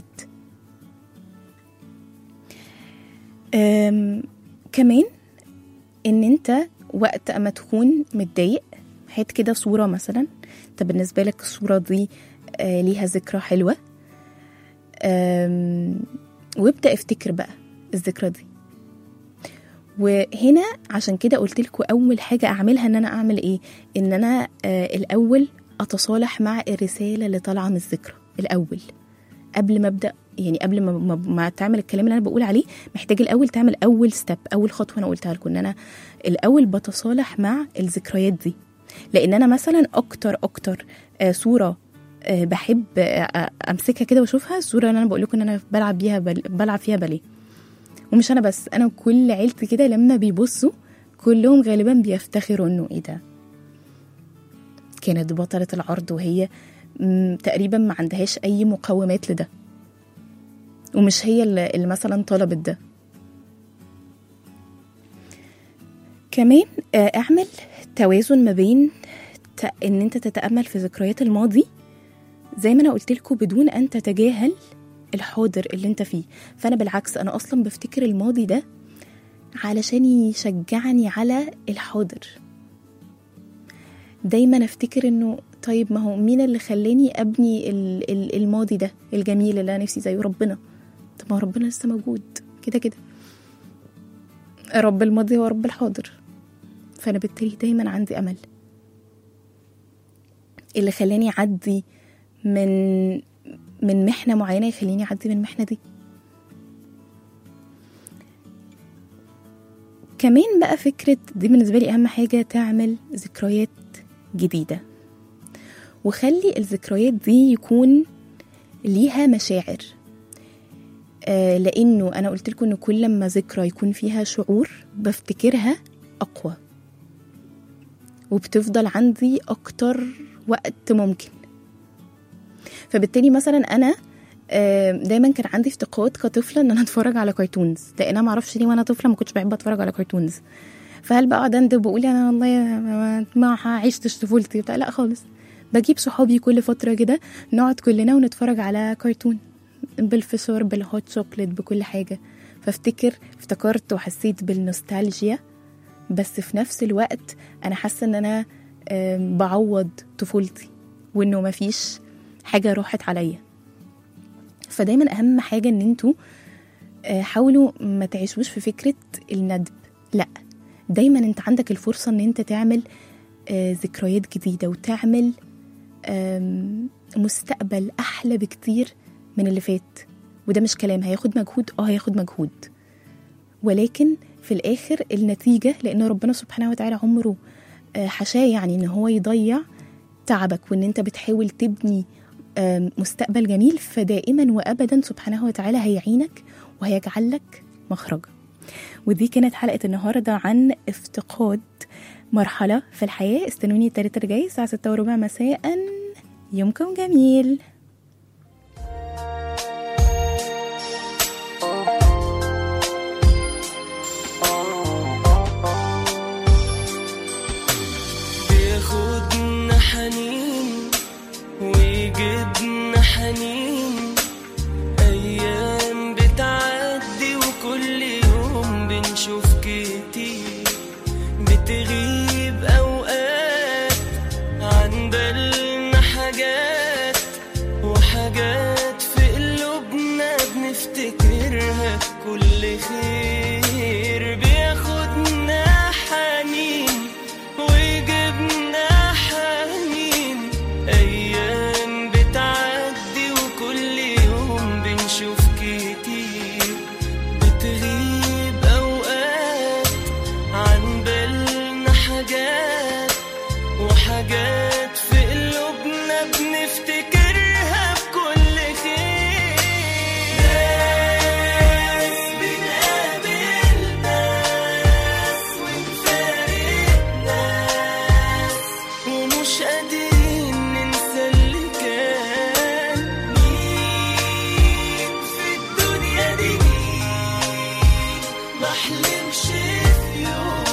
أم كمان ان انت وقت اما تكون متضايق هات كده صوره مثلا انت بالنسبه لك الصوره دي آه ليها ذكرى حلوه أم، وابدا افتكر بقى الذكرى دي وهنا عشان كده قلت لكم اول حاجه اعملها ان انا اعمل ايه ان انا آه الاول اتصالح مع الرساله اللي طالعه من الذكرى الاول قبل ما ابدا يعني قبل ما, ما, ما تعمل الكلام اللي انا بقول عليه محتاج الاول تعمل اول ستيب اول خطوه انا قلتها لكم ان انا الاول بتصالح مع الذكريات دي لان انا مثلا اكتر اكتر آه صوره آه بحب آه امسكها كده واشوفها الصوره اللي انا بقول لكم ان انا بلعب بيها بل بلعب فيها باليه ومش انا بس انا وكل عيلتي كده لما بيبصوا كلهم غالبا بيفتخروا انه ايه ده كانت بطلة العرض وهي م- تقريبا ما عندهاش اي مقومات لده ومش هي اللي اللي مثلا طلبت ده كمان آه، اعمل توازن ما بين ت- ان انت تتامل في ذكريات الماضي زي ما انا قلت لكم بدون ان تتجاهل الحاضر اللي انت فيه فانا بالعكس انا اصلا بفتكر الماضي ده علشان يشجعني على الحاضر دايما افتكر انه طيب ما هو مين اللي خلاني ابني ال- ال- الماضي ده الجميل اللي انا نفسي زيه ربنا طب ما هو ربنا لسه موجود كده كده رب الماضي هو رب الحاضر فانا بالتالي دايما عندي امل اللي خلاني اعدي من من محنه معينه يخليني اعدي من المحنه دي كمان بقى فكره دي بالنسبه لي اهم حاجه تعمل ذكريات جديده وخلي الذكريات دي يكون ليها مشاعر آه لانه انا قلت لكم ان كل ما ذكرى يكون فيها شعور بفتكرها اقوى وبتفضل عندي اكتر وقت ممكن فبالتالي مثلا انا آه، دايما كان عندي افتقاد كطفله ان انا اتفرج على كرتونز لان انا ما اعرفش ليه وانا طفله ما كنتش بحب اتفرج على كرتونز فهل بقعد اندب واقول انا والله ما- ما عشتش طفولتي بتاع لا خالص بجيب صحابي كل فتره كده نقعد كلنا ونتفرج على كرتون بالفشار بالهوت شوكليت بكل حاجه فافتكر افتكرت وحسيت بالنوستالجيا بس في نفس الوقت انا حاسه ان انا آم، بعوض طفولتي وانه مفيش حاجه راحت عليا فدايما اهم حاجه ان انتوا آه، حاولوا ما تعيشوش في فكره الندب لا دايما انت عندك الفرصه ان انت تعمل آه، ذكريات جديده وتعمل آم، مستقبل احلى بكتير من اللي فات وده مش كلام هياخد مجهود اه هياخد مجهود ولكن في الاخر النتيجه لان ربنا سبحانه وتعالى عمره آه، حشاه يعني ان هو يضيع تعبك وان انت بتحاول تبني آم، مستقبل جميل فدائما وابدا سبحانه وتعالى هيعينك وهيجعل لك مخرجا ودي كانت حلقه النهارده عن افتقاد مرحله في الحياه استنوني التلاتة الجاي الساعه 6 وربع مساء يومكم جميل بياخدنا حنين ويجيبنا حنين أيام بتعدي وكل يوم بنشوف كتير بتغيب أوقات عن بالنا حاجات وحاجات في قلوبنا بنفتكرها كل خير بياخدنا حنين ويجيبنا حنين أيام بتعدي وكل يوم بنشوف كتير بتغيب أوقات عن بالنا حاجات وحاجات في قلوبنا بنفتكر محلمش في يوم